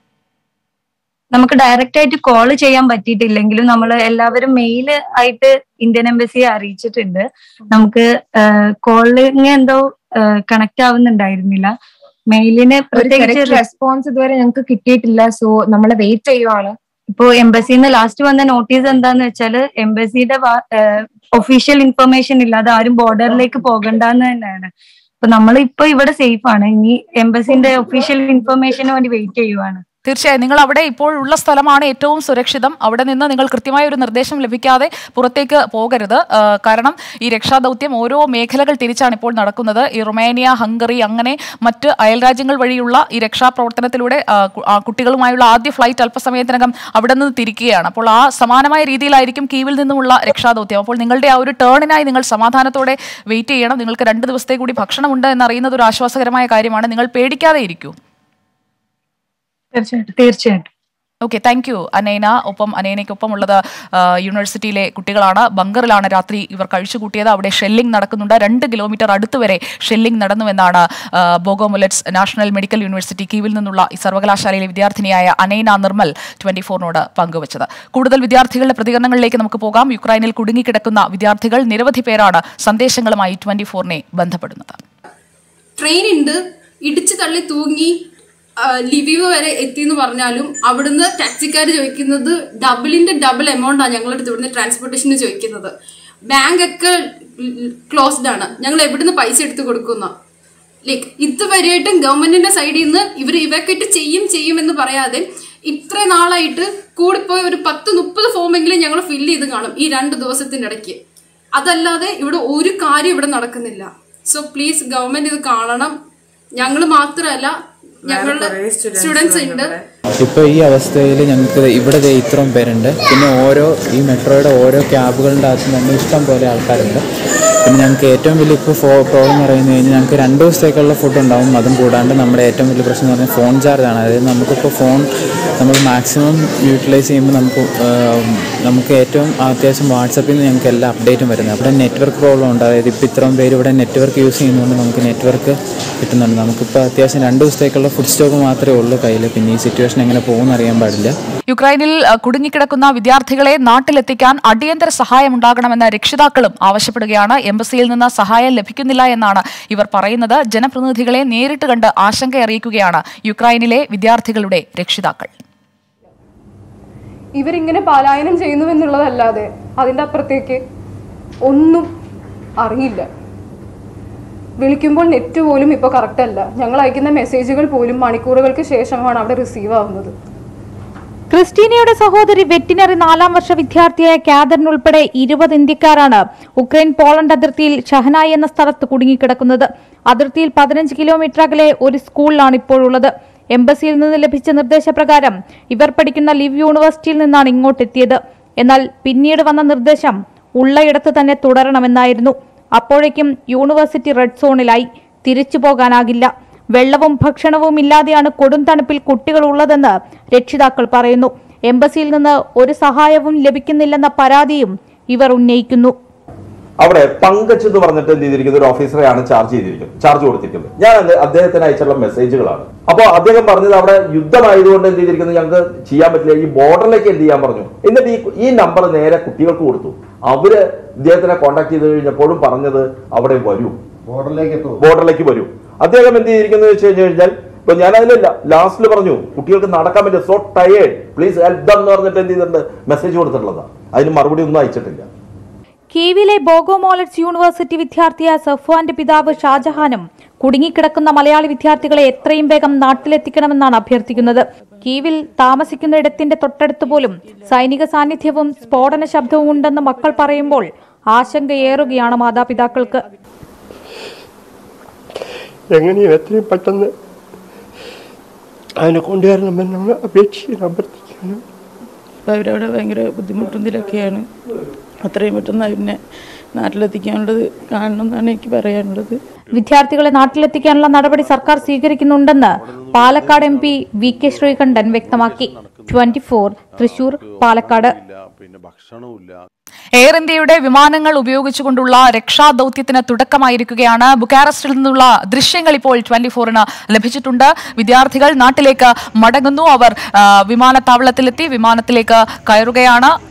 നമുക്ക് ഡയറക്റ്റ് ആയിട്ട് കോൾ ചെയ്യാൻ പറ്റിയിട്ടില്ലെങ്കിലും നമ്മൾ എല്ലാവരും മെയിൽ ആയിട്ട് ഇന്ത്യൻ എംബസിയെ അറിയിച്ചിട്ടുണ്ട് നമുക്ക് കോളിങ് എന്തോ കണക്ട് ആവുന്നുണ്ടായിരുന്നില്ല മെയിലിന് ഒരു പ്രത്യേകിച്ച് റെസ്പോൺസ് ഇതുവരെ ഞങ്ങൾക്ക് കിട്ടിയിട്ടില്ല സോ നമ്മൾ വെയിറ്റ് ചെയ്യുവാണ് ഇപ്പോ എംബസിന്ന് ലാസ്റ്റ് വന്ന നോട്ടീസ് എന്താന്ന് വെച്ചാല് എംബസിയുടെ ഒഫീഷ്യൽ ഇൻഫർമേഷൻ ഇല്ലാതെ ആരും ബോർഡറിലേക്ക് പോകണ്ടെന്ന് തന്നെയാണ് അപ്പൊ നമ്മൾ ഇപ്പൊ ഇവിടെ സേഫ് ആണ് ഇനി എംബസിന്റെ ഒഫീഷ്യൽ ഇൻഫർമേഷന് വേണ്ടി വെയിറ്റ് ചെയ്യുവാണ് തീർച്ചയായും നിങ്ങൾ അവിടെ ഇപ്പോൾ ഉള്ള സ്ഥലമാണ് ഏറ്റവും സുരക്ഷിതം അവിടെ നിന്ന് നിങ്ങൾ കൃത്യമായ ഒരു നിർദ്ദേശം ലഭിക്കാതെ പുറത്തേക്ക് പോകരുത് ആ, കാരണം ഈ രക്ഷാദൗത്യം ഓരോ മേഖലകൾ തിരിച്ചാണ് ഇപ്പോൾ നടക്കുന്നത് ഈ റൊമേനിയ ഹംഗറി അങ്ങനെ മറ്റ് അയൽരാജ്യങ്ങൾ വഴിയുള്ള ഈ രക്ഷാപ്രവർത്തനത്തിലൂടെ ആ, കു- ആ, കുട്ടികളുമായുള്ള ആദ്യ ഫ്ലൈറ്റ് അല്പസമയത്തിനകം അവിടെ നിന്ന് തിരിക്കുകയാണ് അപ്പോൾ ആ സമാനമായ രീതിയിലായിരിക്കും കീവിൽ നിന്നുമുള്ള രക്ഷാദൗത്യം അപ്പോൾ നിങ്ങളുടെ ആ ഒരു ടേണിനായി നിങ്ങൾ സമാധാനത്തോടെ വെയിറ്റ് ചെയ്യണം നിങ്ങൾക്ക് രണ്ട് ദിവസത്തെ കൂടി ഭക്ഷണമുണ്ട് എന്നറിയുന്നത് ഒരു ആശ്വാസകരമായ കാര്യമാണ് നിങ്ങൾ പേടിക്കാതെ ഇരിക്കൂ തീർച്ചയായിട്ടും തീർച്ചയായിട്ടും ഓക്കെ താങ്ക് യു അനൈന ഒപ്പം അനൈനയ്ക്കൊപ്പം ഉള്ളത് ആ, യൂണിവേഴ്സിറ്റിയിലെ കുട്ടികളാണ് ബങ്കറിലാണ് രാത്രി ഇവർ കഴിച്ചുകൂട്ടിയത് അവിടെ ഷെല്ലിംഗ് നടക്കുന്നുണ്ട് രണ്ട് കിലോമീറ്റർ അടുത്ത് വരെ ഷെല്ലിംഗ് നടന്നുവെന്നാണ് ആ, Bogomolets national medical university കീവിൽ നിന്നുള്ള ഈ സർവകലാശാലയിലെ വിദ്യാർത്ഥിനിയായ അനൈന നിർമ്മൽ ട്വന്റി ഫോറിനോട് പങ്കുവച്ചത് കൂടുതൽ വിദ്യാർത്ഥികളുടെ പ്രതികരണങ്ങളിലേക്ക് നമുക്ക് പോകാം യുക്രൈനിൽ കുടുങ്ങിക്കിടക്കുന്ന വിദ്യാർത്ഥികൾ നിരവധി പേരാണ് സന്ദേശങ്ങളുമായി ട്വന്റി ഫോറിനെ ബന്ധപ്പെടുന്നത് ട്രെയിൻ ഉണ്ട് ഇടിച്ചു തള്ളി തൂങ്ങി ആ, ലിവീവ് വരെ എത്തി എന്ന് പറഞ്ഞാലും അവിടുന്ന് ടാക്സിക്കാർ ചോദിക്കുന്നത് ഡബിളിന്റെ ഡബിൾ എമൗണ്ട് ആണ് ഞങ്ങളുടെ അടുത്ത് ഇവിടുന്ന് ട്രാൻസ്പോർട്ടേഷന് ചോദിക്കുന്നത് ബാങ്ക് ഒക്കെ ക്ലോസ്ഡ് ആണ് ഞങ്ങൾ എവിടുന്ന് പൈസ എടുത്ത് കൊടുക്കുന്ന ലൈക്ക് ഇതുവരെയായിട്ടും ഗവൺമെന്റിന്റെ സൈഡിൽ നിന്ന് ഇവർ ഇവക്കേറ്റ് ചെയ്യും ചെയ്യും എന്ന് പറയാതെ ഇത്ര നാളായിട്ട് കൂടിപ്പോയി ഒരു പത്ത് മുപ്പത് ഫോമെങ്കിലും ഞങ്ങൾ ഫില്ല് ചെയ്ത് കാണും ഈ രണ്ട് ദിവസത്തിന്റെ ഇടയ്ക്ക് അതല്ലാതെ ഇവിടെ ഒരു കാര്യം ഇവിടെ നടക്കുന്നില്ല സോ പ്ലീസ് ഗവൺമെന്റ് ഇത് കാണണം ഞങ്ങൾ മാത്രമല്ല ഞങ്ങളുടെ സ്റ്റുഡൻസ് ഉണ്ട് ഇപ്പോൾ ഈ അവസ്ഥയിൽ ഞങ്ങൾക്ക് ഇവിടെ ദേ ഇത്രയും പേരുണ്ട് പിന്നെ ഓരോ ഈ മെട്രോയുടെ ഓരോ ക്യാബുകളുടെ അകത്ത് തന്നെ ഇഷ്ടം പോലെ ആൾക്കാരുണ്ട് പിന്നെ ഞങ്ങൾക്ക് ഏറ്റവും വലിയ ഇപ്പോൾ ഫോ പ്രോബ്ലം എന്ന് പറയുന്നത് കഴിഞ്ഞാൽ ഞങ്ങൾക്ക് രണ്ട് ദിവസത്തേക്കുള്ള ഫുഡ് ഉണ്ടാവും അതും കൂടാണ്ട് നമ്മുടെ ഏറ്റവും വലിയ പ്രശ്നം എന്ന് പറഞ്ഞാൽ ഫോൺ ചാർജാണ് അതായത് നമുക്കിപ്പോൾ ഫോൺ നമ്മൾ മാക്സിമം യൂട്ടിലൈസ് ചെയ്യുമ്പോൾ നമുക്ക് ആം, നമുക്ക് ഏറ്റവും അത്യാവശ്യം വാട്സപ്പിൽ നിന്ന് ഞങ്ങൾക്ക് എല്ലാ അപ്ഡേറ്റും വരുന്നത് അവിടെ നെറ്റ്വർക്ക് പ്രോബ്ലം ഉണ്ട് അതായത് ഇപ്പോൾ ഇത്രയും പേര് ഇവിടെ നെറ്റ്വർക്ക് യൂസ് ചെയ്യുന്നതുകൊണ്ട് നമുക്ക് നെറ്റ്വർക്ക് കിട്ടുന്നുണ്ട് നമുക്കിപ്പോൾ അത്യാവശ്യം രണ്ട് ദിവസത്തേക്കുള്ള ഫുഡ് സ്റ്റോക്ക് മാത്രമേ ഉള്ളൂ കയ്യിൽ പിന്നെ ഈ സിറ്റുവേഷൻ എങ്ങനെ പോകുമെന്ന് അറിയാൻ പാടില്ല യുക്രൈനിൽ അഹ്, കുടുങ്ങിക്കിടക്കുന്ന വിദ്യാർത്ഥികളെ നാട്ടിലെത്തിക്കാൻ അടിയന്തര സഹായം ഉണ്ടാകണമെന്ന് രക്ഷിതാക്കളും ആവശ്യപ്പെടുകയാണ് എംബസിയിൽ നിന്ന് സഹായം ലഭിക്കുന്നില്ല എന്നാണ് ഇവർ പറയുന്നത് ജനപ്രതിനിധികളെ നേരിട്ട് കണ്ട് ആശങ്ക അറിയിക്കുകയാണ് യുക്രൈനിലെ വിദ്യാർത്ഥികളുടെ രക്ഷിതാക്കൾ ഇവരിങ്ങനെ പലായനം ചെയ്യുന്നുവെന്നുള്ളതല്ലാതെ അതിൻ്റെ അപ്പുറത്തേക്ക് ഒന്നും അറിയില്ല വിളിക്കുമ്പോൾ നെറ്റ് പോലും ഇപ്പോൾ കറക്റ്റ് അല്ല ഞങ്ങൾ അയക്കുന്ന മെസ്സേജുകൾ പോലും മണിക്കൂറുകൾക്ക് ശേഷമാണ് അവിടെ റിസീവ് ആവുന്നത് ക്രിസ്റ്റീനയുടെ സഹോദരി വെറ്റിനറി നാലാം വർഷ വിദ്യാർത്ഥിയായ കാതറിൻ ഉൾപ്പെടെ ഇരുപത് ഇന്ത്യക്കാരാണ് ഉക്രൈൻ പോളണ്ട് അതിർത്തിയിൽ ഷഹനായി എന്ന സ്ഥലത്ത് കുടുങ്ങിക്കിടക്കുന്നത് അതിർത്തിയിൽ പതിനഞ്ച് കിലോമീറ്റർ അകലെ ഒരു സ്കൂളിലാണ് ഇപ്പോഴുള്ളത് എംബസിയിൽ നിന്ന് ലഭിച്ച നിർദ്ദേശപ്രകാരം ഇവർ പഠിക്കുന്ന ലിവ് യൂണിവേഴ്സിറ്റിയിൽ നിന്നാണ് ഇങ്ങോട്ടെത്തിയത് എന്നാൽ പിന്നീട് വന്ന നിർദ്ദേശം ഉള്ളയിടത്ത് തന്നെ തുടരണമെന്നായിരുന്നു അപ്പോഴേക്കും യൂണിവേഴ്സിറ്റി റെഡ് സോണിലായി തിരിച്ചു പോകാനാകില്ല വെള്ളവും ഭക്ഷണവും ഇല്ലാതെയാണ് കൊടും തണുപ്പിൽ കുട്ടികൾ ഉള്ളതെന്ന് രക്ഷിതാക്കൾ പറയുന്നു എംബസിയിൽ നിന്ന് ഒരു സഹായവും ലഭിക്കുന്നില്ലെന്ന പരാതിയും ഇവർ ഉന്നയിക്കുന്നു അവിടെ പങ്കജ് എന്ന് പറഞ്ഞിട്ട് എന്ത് ചെയ്തിരിക്കുന്ന ഒരു ഓഫീസറെയാണ് ചാർജ് ചെയ്തിരിക്കുന്നത് ചാർജ് കൊടുത്തിരിക്കുന്നത് ഞാൻ അത് അദ്ദേഹത്തിന് അയച്ചുള്ള മെസ്സേജുകളാണ് അപ്പോൾ അദ്ദേഹം പറഞ്ഞത് അവിടെ യുദ്ധമായതുകൊണ്ട് എന്ത് ചെയ്തിരിക്കുന്നത് ഞങ്ങൾക്ക് ചെയ്യാൻ പറ്റില്ല ഈ ബോർഡറിലേക്ക് എന്ത് ചെയ്യാൻ പറഞ്ഞു എന്നിട്ട് ഈ ഈ നമ്പർ നേരെ കുട്ടികൾക്ക് കൊടുത്തു അവര് ഇദ്ദേഹത്തിനെ കോൺടാക്ട് ചെയ്ത് കഴിഞ്ഞപ്പോഴും പറഞ്ഞത് അവിടെ വരൂ ബോർഡറിലേക്ക് ബോർഡറിലേക്ക് വരൂ അദ്ദേഹം എന്ത് ചെയ്തിരിക്കുന്നത് വെച്ച് കഴിഞ്ഞു കഴിഞ്ഞാൽ ഇപ്പൊ ഞാൻ അതിലല്ല ലാസ്റ്റിൽ പറഞ്ഞു കുട്ടികൾക്ക് നടക്കാൻ പറ്റില്ല so tired please help them എന്ന് പറഞ്ഞിട്ട് എന്ത് ചെയ്തിട്ടുണ്ട് മെസ്സേജ് കൊടുത്തിട്ടുള്ളതാണ് അതിന് മറുപടി ഒന്നും അയച്ചിട്ടില്ല കീവിലെ ബോഗോമോളറ്റ്സ് യൂണിവേഴ്സിറ്റി വിദ്യാർത്ഥിയായ സഫ്വാന്റെ പിതാവ് ഷാജഹാനും കുടുങ്ങിക്കിടക്കുന്ന മലയാളി വിദ്യാർത്ഥികളെ എത്രയും വേഗം നാട്ടിലെത്തിക്കണമെന്നാണ് അഭ്യർത്ഥിക്കുന്നത് കീവിൽ താമസിക്കുന്ന ഇടത്തിന്റെ തൊട്ടടുത്ത് പോലും സൈനിക സാന്നിധ്യവും സ്ഫോടന ശബ്ദവും ഉണ്ടെന്ന് മക്കൾ പറയുമ്പോൾ ആശങ്കയേറുകയാണ് മാതാപിതാക്കൾക്ക് എങ്ങനെയും എത്രയും പെട്ടെന്ന് അതിനെ കൊണ്ടുവരണമെന്നാണ് അപേക്ഷിക്കുന്നത് അഭ്യർത്ഥിക്കുന്നത് അപ്പോൾ അവരവിടെ ഭയങ്കര ബുദ്ധിമുട്ടുന്നതിലൊക്കെയാണ് അത്രയും പെട്ടെന്ന് അവനെ നാട്ടിലെത്തിക്കാനുള്ളത് കാണണം എന്നാണ് എനിക്ക് പറയാനുള്ളത് വിദ്യാർത്ഥികളെ നാട്ടിലെത്തിക്കാനുള്ള നടപടി സർക്കാർ സ്വീകരിക്കുന്നുണ്ടെന്ന് Palakkad M P V K Sreekandan വ്യക്തമാക്കി twenty four Thrissur Palakkad air ഇന്ത്യയുടെ വിമാനങ്ങൾ ഉപയോഗിച്ചുകൊണ്ടുള്ള രക്ഷാദൌത്യത്തിന് തുടക്കമായിരിക്കുകയാണ് ബുക്കാറസ്റ്റിൽ നിന്നുള്ള ദൃശ്യങ്ങൾ ഇപ്പോൾ ട്വന്റി ഫോറിന് ലഭിച്ചിട്ടുണ്ട് വിദ്യാർത്ഥികൾ നാട്ടിലേക്ക് മടങ്ങുന്നു അവർ ആ, വിമാനത്താവളത്തിലെത്തി വിമാനത്തിലേക്ക് കയറുകയാണ്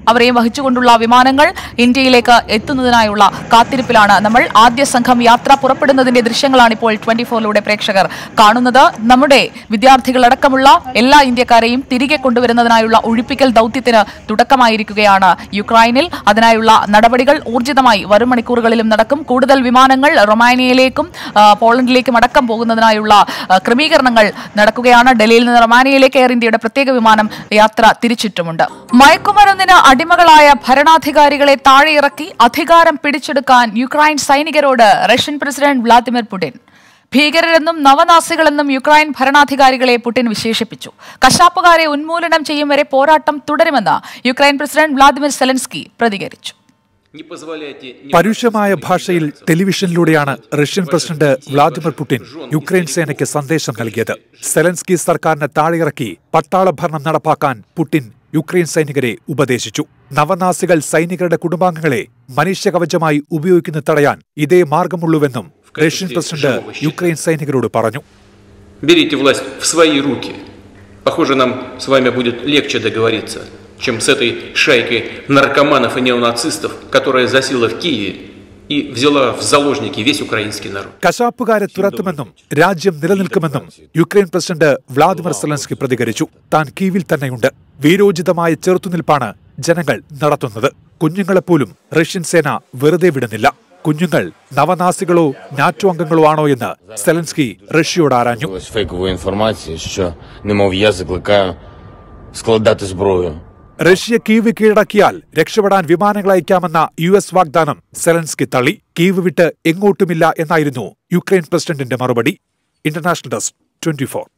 അവരെയും വഹിച്ചുകൊണ്ടുള്ള വിമാനങ്ങൾ ഇന്ത്യയിലേക്ക് എത്തുന്നതിനായുള്ള കാത്തിരിപ്പിലാണ് നമ്മൾ ആദ്യ സംഘം യാത്ര പുറപ്പെടുന്നതിന്റെ ദൃശ്യങ്ങളാണ് ഇപ്പോൾ ട്വന്റി ഫോറിലൂടെ പ്രേക്ഷകർ കാണുന്നത് നമ്മുടെ വിദ്യാർത്ഥികളടക്കമുള്ള എല്ലാ ഇന്ത്യക്കാരെയും തിരികെ കൊണ്ടുവരുന്നതിനായുള്ള ഒഴിപ്പിക്കൽ ദൗത്യത്തിന് തുടക്കമായിരിക്കുകയാണ് യുക്രൈനിൽ അതിനായുള്ള നടപടികൾ ഊർജിതമായി വരും മണിക്കൂറുകളിലും നടക്കും കൂടുതൽ വിമാനങ്ങൾ റൊമാനിയയിലേക്കും ആ, പോളണ്ടിലേക്കും അടക്കം പോകുന്നതിനായുള്ള ആ, ക്രമീകരണങ്ങൾ നടക്കുകയാണ് ഡൽഹിയിൽ നിന്ന് റൊമാനിയയിലേക്ക് എയർ ഇന്ത്യയുടെ പ്രത്യേക വിമാനം യാത്ര തിരിച്ചിട്ടുമുണ്ട് മയക്കുമരുന്നിന് അടിമകളായ ഭരണാധികാരികളെ താഴെയിറക്കി അധികാരം പിടിച്ചെടുക്കാൻ യുക്രൈൻ സൈനികരോട് റഷ്യൻ പ്രസിഡന്റ് വ്ളാദിമിർ പുടിൻ ഭീകരരെന്നും നവനാസികളെന്നും യുക്രൈൻ ഭരണാധികാരികളെ പുടിൻ വിശേഷിപ്പിച്ചു കശാപ്പുകാരെ ഉന്മൂലനം ചെയ്യും വരെ പോരാട്ടം തുടരുമെന്ന് യുക്രൈൻ പ്രസിഡന്റ് വ്ളാദിമിർ സെലൻസ്കി പ്രതികരിച്ചു പരുഷമായ ഭാഷയിൽ ടെലിവിഷനിലൂടെയാണ് Russian president Vladimir Putin Ukraine സേനയ്ക്ക് സന്ദേശം നൽകിയത് സെലൻസ്കി സർക്കാരിനെ താഴെയിറക്കി പട്ടാള ഭരണം നടപ്പാക്കാൻ പുടിൻ യുക്രൈൻ സൈനികരെ ഉപദേശിച്ചു നവനാസികൾ സൈനികരുടെ കുടുംബാംഗങ്ങളെ മനുഷ്യകവചമായി ഉപയോഗിക്കുന്നത് തടയാൻ ഇതേ മാർഗമുള്ളൂവെന്നും റഷ്യൻ പ്രസിഡന്റ് യുക്രൈൻ സൈനികരോട് പറഞ്ഞു Берите власть в свои руки. Похоже, нам с вами будет легче договориться, чем с этой шайкой наркоманов и неонацистов, которая засела в Киеве и взяла в заложники весь украинский народ. കശാപ്പുകാരെ തുരത്തുമെന്നും രാജ്യം നിലനിൽക്കുമെന്നും യുക്രൈൻ പ്രസിഡന്റ് വ്ളാദിമിർ സെലൻസ്കി പ്രതികരിച്ചു താൻ കീവിൽ തന്നെയുണ്ട് വീരോചിതമായ ചെറുത്തുനിൽപ്പാണ് ജനങ്ങൾ നടത്തുന്നത് കുഞ്ഞുങ്ങളെപ്പോലും റഷ്യൻ സേന വെറുതെ വിടുന്നില്ല കുഞ്ഞുങ്ങൾ നവനാസികളോ നാറ്റോ അംഗങ്ങളോ ആണോ എന്ന് സെലൻസ്കി റഷ്യയോട് ആരാഞ്ഞു Фейкової інформації, що немов я закликаю складати зброю. റഷ്യ കീവ് കീഴടക്കിയാൽ രക്ഷപ്പെടാൻ വിമാനങ്ങൾ അയക്കാമെന്ന യു എസ് വാഗ്ദാനം സെലൻസ്കി തള്ളി കീവ് വിട്ട് എങ്ങോട്ടുമില്ല എന്നായിരുന്നു യുക്രൈൻ പ്രസിഡന്റിന്റെ മറുപടി ഇന്റർനാഷണൽ ഡെസ്ക് ട്വന്റി ഫോർ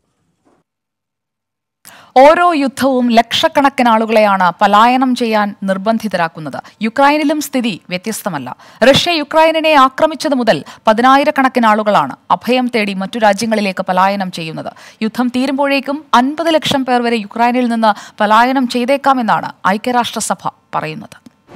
ഓരോ യുദ്ധവും ലക്ഷക്കണക്കിന് ആളുകളെയാണ് പലായനം ചെയ്യാൻ നിർബന്ധിതരാക്കുന്നത് യുക്രൈനിലും സ്ഥിതി വ്യത്യസ്തമല്ല റഷ്യ യുക്രൈനിനെ ആക്രമിച്ചത് മുതൽ പതിനായിരക്കണക്കിന് ആളുകളാണ് അഭയം തേടി മറ്റു രാജ്യങ്ങളിലേക്ക് പലായനം ചെയ്യുന്നത് യുദ്ധം തീരുമ്പോഴേക്കും അൻപത് ലക്ഷം പേർ വരെ യുക്രൈനിൽ നിന്ന് പലായനം ചെയ്തേക്കാമെന്നാണ് ഐക്യരാഷ്ട്രസഭ പറയുന്നത്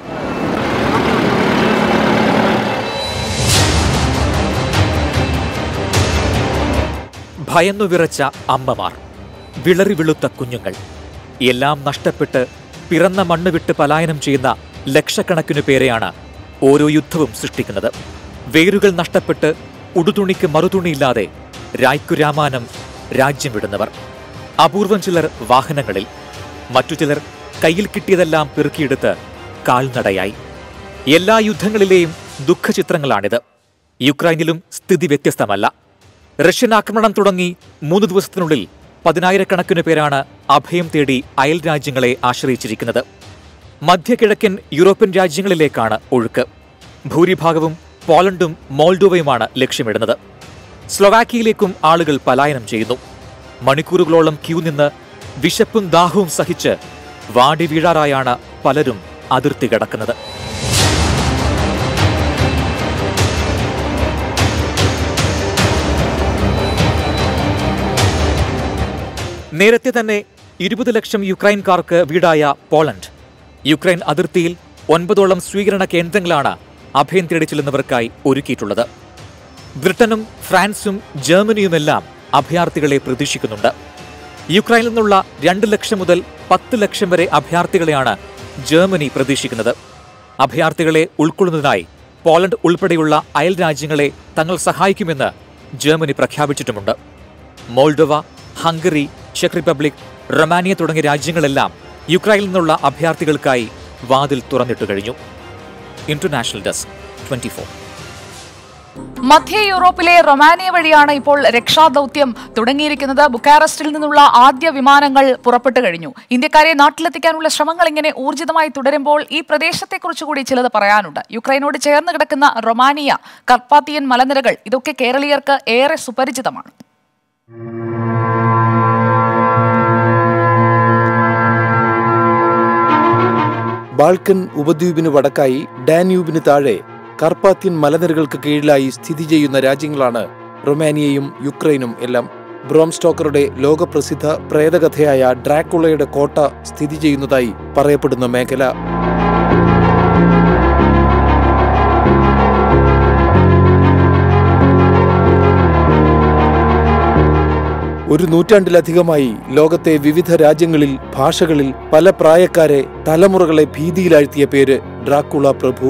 ഭയന്നു വിറച്ച അമ്മമാർ വിളറി വെളുത്ത കുഞ്ഞുങ്ങൾ എല്ലാം നഷ്ടപ്പെട്ട് പിറന്ന മണ്ണ് വിട്ട് പലായനം ചെയ്യുന്ന ലക്ഷക്കണക്കിനു പേരെയാണ് ഓരോ യുദ്ധവും സൃഷ്ടിക്കുന്നത് വേരുകൾ നഷ്ടപ്പെട്ട് ഉടുതുണിക്ക് മറുതുണിയില്ലാതെ രായ്ക്കുരാമാനം രാജ്യം വിടുന്നവർ അപൂർവം ചിലർ വാഹനങ്ങളിൽ മറ്റു ചിലർ കയ്യിൽ കിട്ടിയതെല്ലാം പെറുക്കിയെടുത്ത് കാൽനടയായി എല്ലാ യുദ്ധങ്ങളിലെയും ദുഃഖചിത്രങ്ങളാണിത് യുക്രൈനിലും സ്ഥിതി വ്യത്യസ്തമല്ല റഷ്യൻ ആക്രമണം തുടങ്ങി മൂന്ന് ദിവസത്തിനുള്ളിൽ പതിനായിരക്കണക്കിന് പേരാണ് അഭയം തേടി അയൽ രാജ്യങ്ങളെ ആശ്രയിച്ചിരിക്കുന്നത് മധ്യകിഴക്കൻ യൂറോപ്യൻ രാജ്യങ്ങളിലേക്കാണ് ഒഴുക്ക് ഭൂരിഭാഗവും പോളണ്ടും മോൾഡോവയുമാണ് ലക്ഷ്യമിടുന്നത് സ്ലൊവാക്കിയയിലേക്കും ആളുകൾ പലായനം ചെയ്യുന്നു മണിക്കൂറുകളോളം ക്യൂ നിന്ന് വിശപ്പും ദാഹവും സഹിച്ച് വാടി വീഴാറായാണ് പലരും അതിർത്തി കടക്കുന്നത് നേരത്തെ തന്നെ ഇരുപത് ലക്ഷം യുക്രൈൻകാർക്ക് വീടായ പോളണ്ട് യുക്രൈൻ അതിർത്തിയിൽ ഒൻപതോളം സ്വീകരണ കേന്ദ്രങ്ങളാണ് അഭയം തേടി ചെല്ലുന്നവർക്കായി ഒരുക്കിയിട്ടുള്ളത് ബ്രിട്ടനും ഫ്രാൻസും ജർമ്മനിയുമെല്ലാം അഭയാർത്ഥികളെ പ്രതീക്ഷിക്കുന്നുണ്ട് യുക്രൈനിൽ നിന്നുള്ള രണ്ട് ലക്ഷം മുതൽ പത്ത് ലക്ഷം വരെ അഭയാർത്ഥികളെയാണ് ജർമ്മനി പ്രതീക്ഷിക്കുന്നത് അഭയാർത്ഥികളെ ഉൾക്കൊള്ളുന്നതിനായി പോളണ്ട് ഉൾപ്പെടെയുള്ള അയൽ രാജ്യങ്ങളെ തങ്ങൾ സഹായിക്കുമെന്ന് ജർമ്മനി പ്രഖ്യാപിച്ചിട്ടുമുണ്ട് മോൾഡോവ ഹംഗറി ചെക്ക് റിപ്പബ്ലിക് റൊമാനിയ തുടങ്ങിയ രാജ്യങ്ങളെല്ലാം യുക്രൈനിൽ നിന്നുള്ള അഭയാർത്ഥികൾക്കായി വാതിൽ തുറന്നിട്ടു കഴിഞ്ഞു ഇന്റർനാഷണൽ ഡെസ്ക് ട്വന്റി മധ്യ യൂറോപ്പിലെ റൊമാനിയ വഴിയാണ് ഇപ്പോൾ രക്ഷാദൌത്യം തുടങ്ങിയിരിക്കുന്നത് ബുക്കാറസ്റ്റിൽ നിന്നുള്ള ആദ്യ വിമാനങ്ങൾ പുറപ്പെട്ടു കഴിഞ്ഞു ഇന്ത്യക്കാരെ നാട്ടിലെത്തിക്കാനുള്ള ശ്രമങ്ങൾ ഇങ്ങനെ ഊർജിതമായി തുടരുമ്പോൾ ഈ പ്രദേശത്തെക്കുറിച്ച് കൂടി ചിലത് പറയാനുണ്ട് യുക്രൈനോട് ചേർന്ന് കിടക്കുന്ന റൊമാനിയ കർപ്പാത്തിയൻ മലനിരകൾ ഇതൊക്കെ കേരളീയർക്ക് ഏറെ സുപരിചിതമാണ് ബാൾക്കൻ ഉപദ്വീപിന് വടക്കായി ഡാന്യൂബിന് താഴെ കർപ്പാത്യൻ മലനിരകൾക്ക് കീഴിലായി സ്ഥിതി ചെയ്യുന്ന രാജ്യങ്ങളാണ് റൊമാനിയയും യുക്രൈനും എല്ലാം ബ്രോം സ്റ്റോക്കറുടെ ലോകപ്രസിദ്ധ പ്രേതകഥയായ ഡ്രാക്കുളയുടെ കോട്ട സ്ഥിതി ചെയ്യുന്നതായി പറയപ്പെടുന്ന മേഖല ഒരു ഒരു നൂറ്റാണ്ടിലധികമായി ലോകത്തെ വിവിധ രാജ്യങ്ങളിൽ ഭാഷകളിൽ പല പ്രായക്കാരെ തലമുറകളെ ഭീതിയിലാഴ്ത്തിയ പേര് ഡ്രാക്കുള പ്രഭു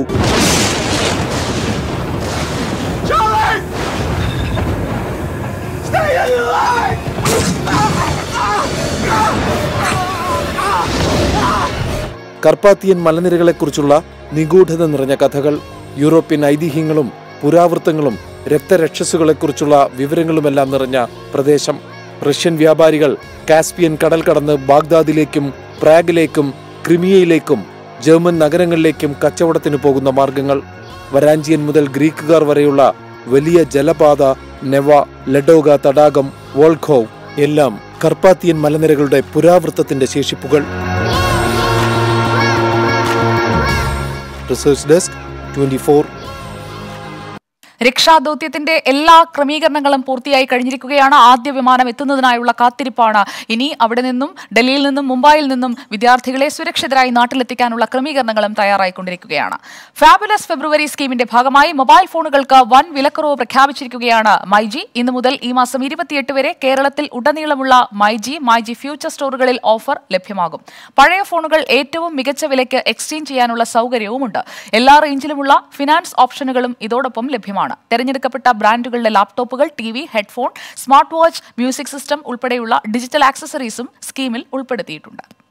കർപ്പാത്തിയൻ മലനിരകളെക്കുറിച്ചുള്ള നിഗൂഢത നിറഞ്ഞ കഥകൾ യൂറോപ്യൻ ഐതിഹ്യങ്ങളും പുരാവൃത്തങ്ങളും രക്തരക്ഷസുകളെക്കുറിച്ചുള്ള വിവരങ്ങളുമെല്ലാം നിറഞ്ഞ പ്രദേശം റഷ്യൻ വ്യാപാരികൾ കാസ്പിയൻ കടൽ കടന്ന് ബാഗ്ദാദിലേക്കും പ്രാഗിലേക്കും ക്രിമിയയിലേക്കും ജർമ്മൻ നഗരങ്ങളിലേക്കും കച്ചവടത്തിന് പോകുന്ന മാർഗങ്ങൾ വരാഞ്ചിയൻ മുതൽ ഗ്രീക്കുകാർ വരെയുള്ള വലിയ ജലപാത നെവ ലഡോഗ തടാകം വോൾഖോവ് എല്ലാം കർപ്പാത്തിയൻ മലനിരകളുടെ പുരാവൃത്തത്തിന്റെ ശേഷിപ്പുകൾ റിസർച്ച് ഡെസ്ക് ട്വന്റി രക്ഷാദൌത്യത്തിന്റെ എല്ലാ ക്രമീകരണങ്ങളും പൂർത്തിയായി കഴിഞ്ഞിരിക്കുകയാണ് ആദ്യ വിമാനം എത്തുന്നതിനായുള്ള കാത്തിരിപ്പാണ് ഇനി അവിടെ നിന്നും ഡൽഹിയിൽ നിന്നും മുംബൈയിൽ നിന്നും വിദ്യാർത്ഥികളെ സുരക്ഷിതരായി നാട്ടിലെത്തിക്കാനുള്ള ക്രമീകരണങ്ങളും തയ്യാറായിക്കൊണ്ടിരിക്കുകയാണ് ഫാബുലസ് ഫെബ്രുവരി സ്കീമിന്റെ ഭാഗമായി മൊബൈൽ ഫോണുകൾക്ക് വൻ വിലക്കുറവ് പ്രഖ്യാപിച്ചിരിക്കുകയാണ് മൈജി ഇന്നു മുതൽ ഈ മാസം ഇരുപത്തിയെട്ട് വരെ കേരളത്തിൽ ഉടനീളമുള്ള മൈജി മൈജി ഫ്യൂച്ചർ സ്റ്റോറുകളിൽ ഓഫർ ലഭ്യമാകും പഴയ ഫോണുകൾ ഏറ്റവും മികച്ച വിലയ്ക്ക് എക്സ്ചേഞ്ച് ചെയ്യാനുള്ള സൗകര്യവുമുണ്ട് എല്ലാ റേഞ്ചിലുമുള്ള ഫിനാൻസ് ഓപ്ഷനുകളും ഇതോടൊപ്പം ലഭ്യമാണ് തെരഞ്ഞെടുക്കപ്പെട്ട ബ്രാൻഡുകളുടെ ലാപ്ടോപ്പുകൾ T V headphone smart watch music system ഉൾപ്പെടെയുള്ള ഡിജിറ്റൽ ആക്സസറീസും സ്കീമിൽ ഉൾപ്പെടുത്തിയിട്ടുണ്ട്